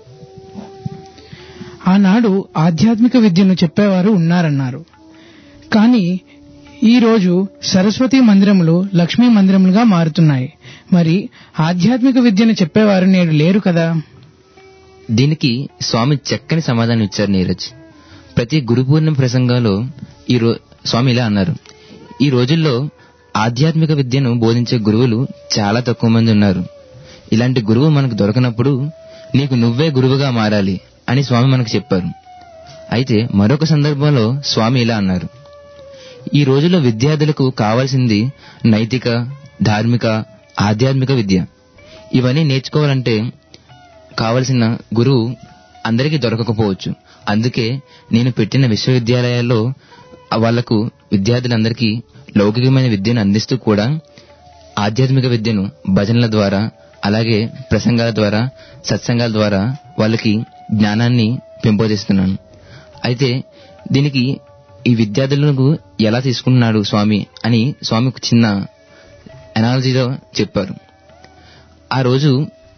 ఆనాడు ఆధ్యాత్మిక విద్యను చెప్పేవారు ఉన్నారన్నారు కానీ ఈ రోజు సరస్వతి మందిరములు లక్ష్మీ మందిరములుగా మారుతున్నాయి మరి ఆధ్యాత్మిక విద్యను చెప్పేవారు నేడు లేరు కదా దీనికి స్వామి చక్కని సమాధానం ఇచ్చారు నీరజ్ ప్రతి గురు పూర్ణిమ ప్రసంగాలో ఈ రో స్వామి ఇలా అన్నారు ఈ రోజుల్లో ఆధ్యాత్మిక విద్యను బోధించే గురువులు చాలా తక్కువ మంది ఉన్నారు ఇలాంటి గురువు మనకు దొరకనప్పుడు నీకు నువ్వే గురువుగా మారాలి అని స్వామి మనకు చెప్పారు అయితే మరొక సందర్భంలో స్వామి ఇలా అన్నారు ఈ రోజుల్లో విద్యార్థులకు కావాల్సింది నైతిక ధార్మిక ఆధ్యాత్మిక విద్య ఇవన్నీ నేర్చుకోవాలంటే కావలసిన గురువు అందరికీ దొరకకపోవచ్చు అందుకే నేను పెట్టిన విశ్వవిద్యాలయాల్లో వాళ్లకు విద్యార్థులందరికీ లౌకికమైన విద్యను అందిస్తూ కూడా ఆధ్యాత్మిక విద్యను భజనల ద్వారా అలాగే ప్రసంగాల ద్వారా సత్సంగాల ద్వారా వాళ్ళకి జ్ఞానాన్ని పెంపొందిస్తున్నాను అయితే దీనికి ఈ విద్యార్థులకు ఎలా తీసుకుంటున్నాడు స్వామి అని స్వామి ఒక చిన్న అనాలజీలో చెప్పారు ఆ రోజు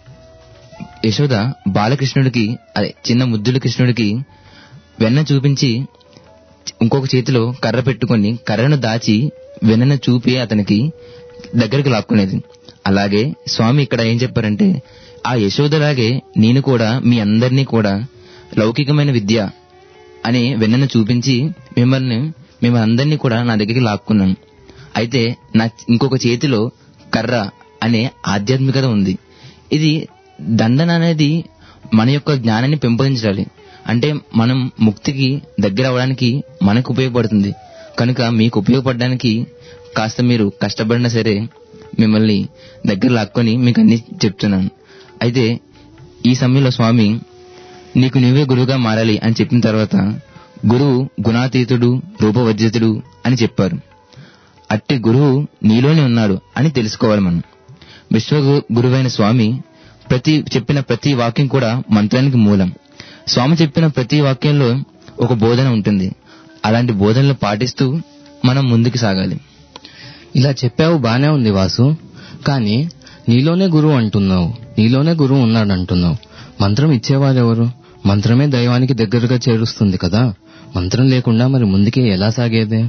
యశోద బాలకృష్ణుడికి అదే చిన్న ముద్దుల కృష్ణుడికి వెన్న చూపించి ఇంకొక చేతిలో కర్ర పెట్టుకొని కర్రను దాచి వెన్నను చూపి అతనికి దగ్గరికి లాక్కునేది అలాగే స్వామి ఇక్కడ ఏం చెప్పారంటే ఆ యశోదలాగే నేను కూడా మీ అందరినీ కూడా లౌకికమైన విద్య అనే వెన్నను చూపించి మిమ్మల్ని మిమ్మల్ని అందరినీ కూడా నా దగ్గరికి లాక్కున్నాను అయితే నా ఇంకొక చేతిలో కర్ర అనే ఆధ్యాత్మికత ఉంది ఇది దండన అనేది మన యొక్క జ్ఞానాన్ని పెంపొందించాలి అంటే మనం ముక్తికి దగ్గర అవడానికి మనకు ఉపయోగపడుతుంది కనుక మీకు ఉపయోగపడడానికి కాస్త మీరు కష్టపడినా సరే మిమ్మల్ని దగ్గర లాక్కొని మీకు అన్ని చెప్తున్నాను అయితే ఈ సమయంలో స్వామి నీకు నువ్వే గురువుగా మారాలి అని చెప్పిన తర్వాత గురువు గుణాతీతుడు రూపవర్జితుడు అని చెప్పారు అట్టి గురువు నీలోనే ఉన్నాడు అని తెలుసుకోవాలి మనం విశ్వ గురువైన స్వామి ప్రతి చెప్పిన ప్రతి వాక్యం కూడా మంత్రానికి మూలం స్వామి చెప్పిన ప్రతి వాక్యంలో ఒక బోధన ఉంటుంది అలాంటి బోధనలు పాటిస్తూ మనం ముందుకు సాగాలి ఇలా చెప్పావు బానే ఉంది వాసు కానీ నీలోనే గురువు అంటున్నావు నీలోనే గురువు ఉన్నాడు అంటున్నావు మంత్రం ఇచ్చేవారెవరు మంత్రమే దైవానికి దగ్గరగా చేరుస్తుంది కదా మంత్రం లేకుండా మరి ముందుకే ఎలా సాగేదే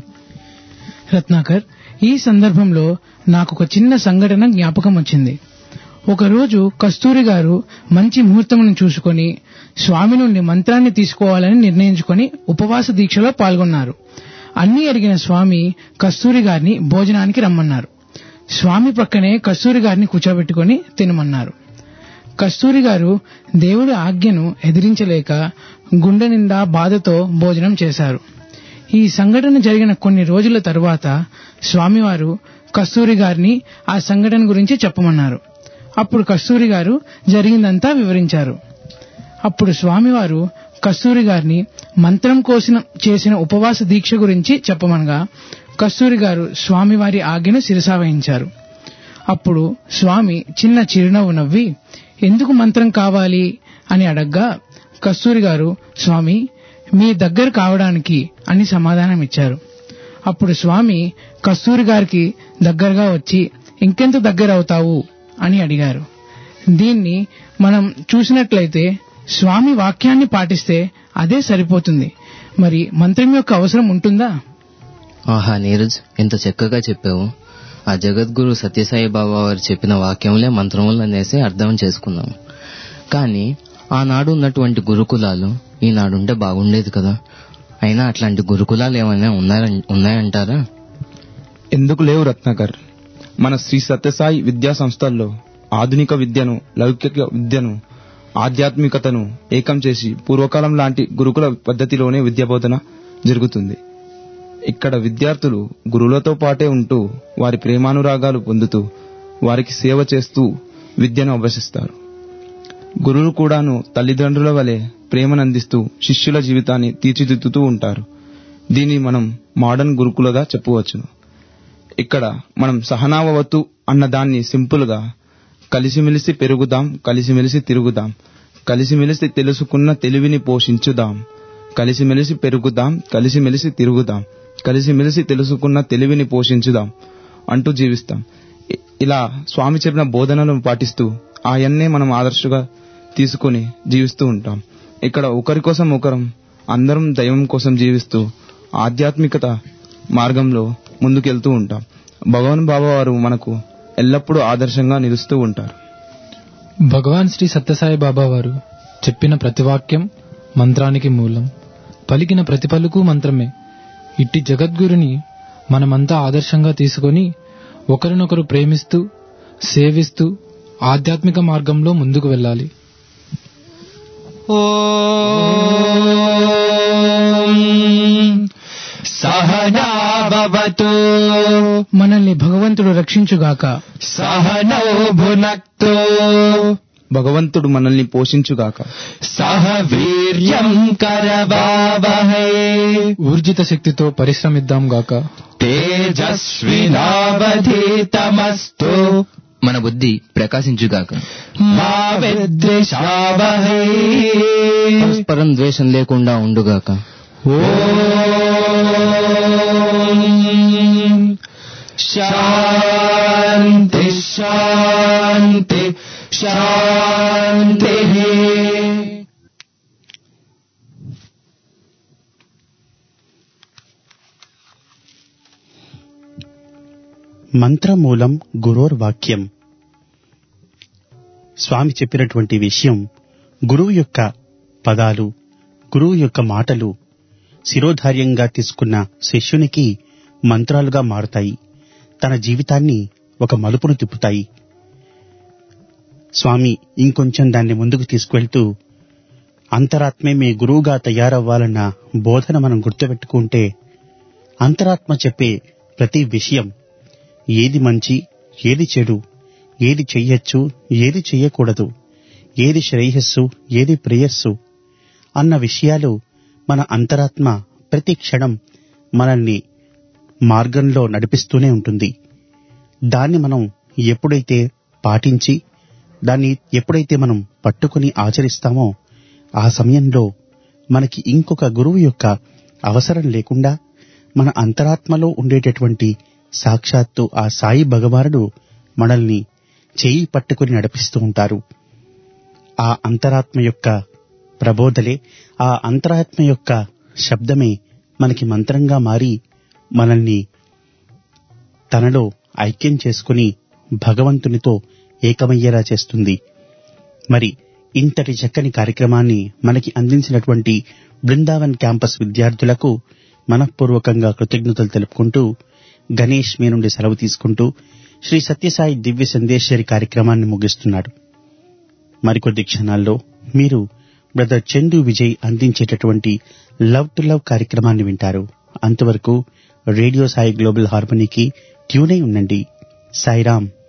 రత్నాకర్ ఈ సందర్భంలో నాకు ఒక చిన్న సంఘటన జ్ఞాపకం వచ్చింది ఒకరోజు కస్తూరి గారు మంచి ముహూర్తమును చూసుకొని స్వామి నుండి మంత్రాన్ని తీసుకోవాలని నిర్ణయించుకొని ఉపవాస దీక్షలో పాల్గొన్నారు అన్ని అడిగిన స్వామి కస్తూరి గారిని భోజనానికి రమ్మన్నారు స్వామి ప్రక్కనే కస్తూరి గారిని కూర్చోబెట్టుకొని తినమన్నారు కస్తూరి గారు దేవుడి ఆజ్ఞను ఎదిరించలేక గుండె నిండా బాధతో భోజనం చేశారు ఈ సంఘటన జరిగిన కొన్ని రోజుల తరువాత స్వామివారు కస్తూరి గారిని ఆ సంఘటన గురించి చెప్పమన్నారు అప్పుడు కస్తూరి గారు జరిగిందంతా వివరించారు అప్పుడు స్వామివారు కస్తూరి గారిని మంత్రం కోసిన చేసిన ఉపవాస దీక్ష గురించి చెప్పమనగా కస్తూరి గారు స్వామివారి ఆజ్ఞను శిరసావహించారు అప్పుడు స్వామి చిన్న చిరునవ్వు నవ్వి ఎందుకు మంత్రం కావాలి అని అడగ్గా కస్తూరి గారు స్వామి మీ దగ్గర కావడానికి అని సమాధానం ఇచ్చారు అప్పుడు స్వామి కస్తూరి గారికి దగ్గరగా వచ్చి ఇంకెంత దగ్గర అవుతావు అని అడిగారు దీన్ని మనం చూసినట్లయితే స్వామి వాక్యాన్ని పాటిస్తే అదే సరిపోతుంది మరి మంత్రం యొక్క అవసరం ఉంటుందా ఆహా నీరజ్ ఎంత చక్కగా చెప్పావు ఆ జగద్గురు సత్యసాయి బాబా వారు చెప్పిన వాక్యములే మంత్రములు అనేసి అర్థం చేసుకున్నాం కానీ ఆనాడు ఉన్నటువంటి గురుకులాలు ఈనాడుంటే బాగుండేది కదా అయినా అట్లాంటి గురుకులాలు ఏమైనా ఉన్నాయన్- ఉన్నాయంటారా ఎందుకు లేవు రత్నాకర్ మన శ్రీ సత్యసాయి విద్యా సంస్థల్లో ఆధునిక విద్యను లౌకిక విద్యను ఆధ్యాత్మికతను ఏకం చేసి పూర్వకాలం లాంటి గురుకుల పద్ధతిలోనే విద్యాబోధన జరుగుతుంది ఇక్కడ విద్యార్థులు గురువులతో పాటే ఉంటూ వారి ప్రేమానురాగాలు పొందుతూ వారికి సేవ చేస్తూ విద్యను అభ్యసిస్తారు గురువులు కూడాను తల్లిదండ్రుల వలె ప్రేమనందిస్తూ శిష్యుల జీవితాన్ని తీర్చిదిద్దుతూ ఉంటారు దీన్ని మనం మోడర్న్ గురుకులగా చెప్పవచ్చును ఇక్కడ మనం సహనావవతు అన్న దాన్ని సింపుల్ గా కలిసిమెలిసి పెరుగుదాం కలిసిమెలిసి తిరుగుదాం కలిసిమెలిసి తెలుసుకున్న తెలివిని పోషించుదాం కలిసిమెలిసి పెరుగుదాం కలిసిమెలిసి తిరుగుదాం కలిసిమెలిసి తెలుసుకున్న తెలివిని పోషించుదాం అంటూ జీవిస్తాం ఇ- ఇలా స్వామి చెప్పిన బోధనలను పాటిస్తూ ఆయన్నే మనం ఆదర్శగా తీసుకుని జీవిస్తూ ఉంటాం ఇక్కడ ఒకరి కోసం ఒకరం అందరం దైవం కోసం జీవిస్తూ ఆధ్యాత్మికత మార్గంలో ముందుకెళ్తూ ఉంటాం భగవాన్ బాబా వారు మనకు ఎల్లప్పుడూ ఆదర్శంగా నిలుస్తూ ఉంటారు భగవాన్ శ్రీ సత్యసాయి బాబా వారు చెప్పిన ప్రతి వాక్యం మంత్రానికి మూలం పలికిన ప్రతి పలుకు మంత్రమే ఇట్టి జగద్గురుని మనమంతా ఆదర్శంగా తీసుకొని ఒకరినొకరు ప్రేమిస్తూ సేవిస్తూ ఆధ్యాత్మిక మార్గంలో ముందుకు వెళ్ళాలి सहना భవతు మనల్ని భగవంతుడు రక్షించుగాక సహనౌ భునక్తు భగవంతుడు మనల్ని పోషించుగాక సహ వీర్యం కరవావహై ఊర్జిత శక్తితో పరిశ్రమిద్దాం గాక తేజస్వినావధీతమస్తు మన బుద్ధి ప్రకాశించుగాక మా విద్విషావహై పరస్పరం ద్వేషం లేకుండా ఉండుగాక ఓం శాంతి శాంతి శాంతి మంత్రమూలం గురోర్వాక్యం స్వామి చెప్పినటువంటి విషయం గురువు యొక్క పదాలు గురువు యొక్క మాటలు శిరోధార్యంగా తీసుకున్న శిష్యునికి మంత్రాలుగా మారుతాయి తన జీవితాన్ని ఒక మలుపును తిప్పుతాయి స్వామి ఇంకొంచెం దాన్ని ముందుకు తీసుకువెళ్తూ అంతరాత్మే మీ గురువుగా తయారవ్వాలన్న బోధన మనం గుర్తుపెట్టుకుంటే అంతరాత్మ చెప్పే ప్రతి విషయం ఏది మంచి ఏది చెడు ఏది చెయ్యొచ్చు ఏది చెయ్యకూడదు ఏది శ్రేయస్సు ఏది ప్రేయస్సు అన్న విషయాలు మన అంతరాత్మ ప్రతి క్షణం మనల్ని మార్గంలో నడిపిస్తూనే ఉంటుంది దాన్ని మనం ఎప్పుడైతే పాటించి దాన్ని ఎప్పుడైతే మనం పట్టుకుని ఆచరిస్తామో ఆ సమయంలో మనకి ఇంకొక గురువు యొక్క అవసరం లేకుండా మన అంతరాత్మలో ఉండేటటువంటి సాక్షాత్తు ఆ సాయి భగవానుడు మనల్ని చేయి పట్టుకుని నడిపిస్తూ ఉంటారు ఆ అంతరాత్మ యొక్క ప్రబోధలే ఆ అంతరాత్మ యొక్క శబ్దమే మనకి మంత్రంగా మారి మనల్ని తనలో ఐక్యం చేసుకుని భగవంతునితో ఏకమయ్యేలా చేస్తుంది మరి ఇంతటి చక్కని కార్యక్రమాన్ని మనకి అందించినటువంటి బృందావన్ క్యాంపస్ విద్యార్థులకు మనఃపూర్వకంగా కృతజ్ఞతలు తెలుపుకుంటూ గణేష్ మీ నుండి సెలవు తీసుకుంటూ శ్రీ సత్యసాయి దివ్య సందేశ్వరి కార్యక్రమాన్ని ముగిస్తున్నాడు మరికొద్ది క్షణాల్లో మీరు బ్రదర్ చందు విజయ్ అందించేటటువంటి లవ్ టు లవ్ కార్యక్రమాన్ని వింటారు అంతవరకు రేడియో సాయి గ్లోబల్ హార్మనీకి ట్యూనై ఉండండి సాయిరామ్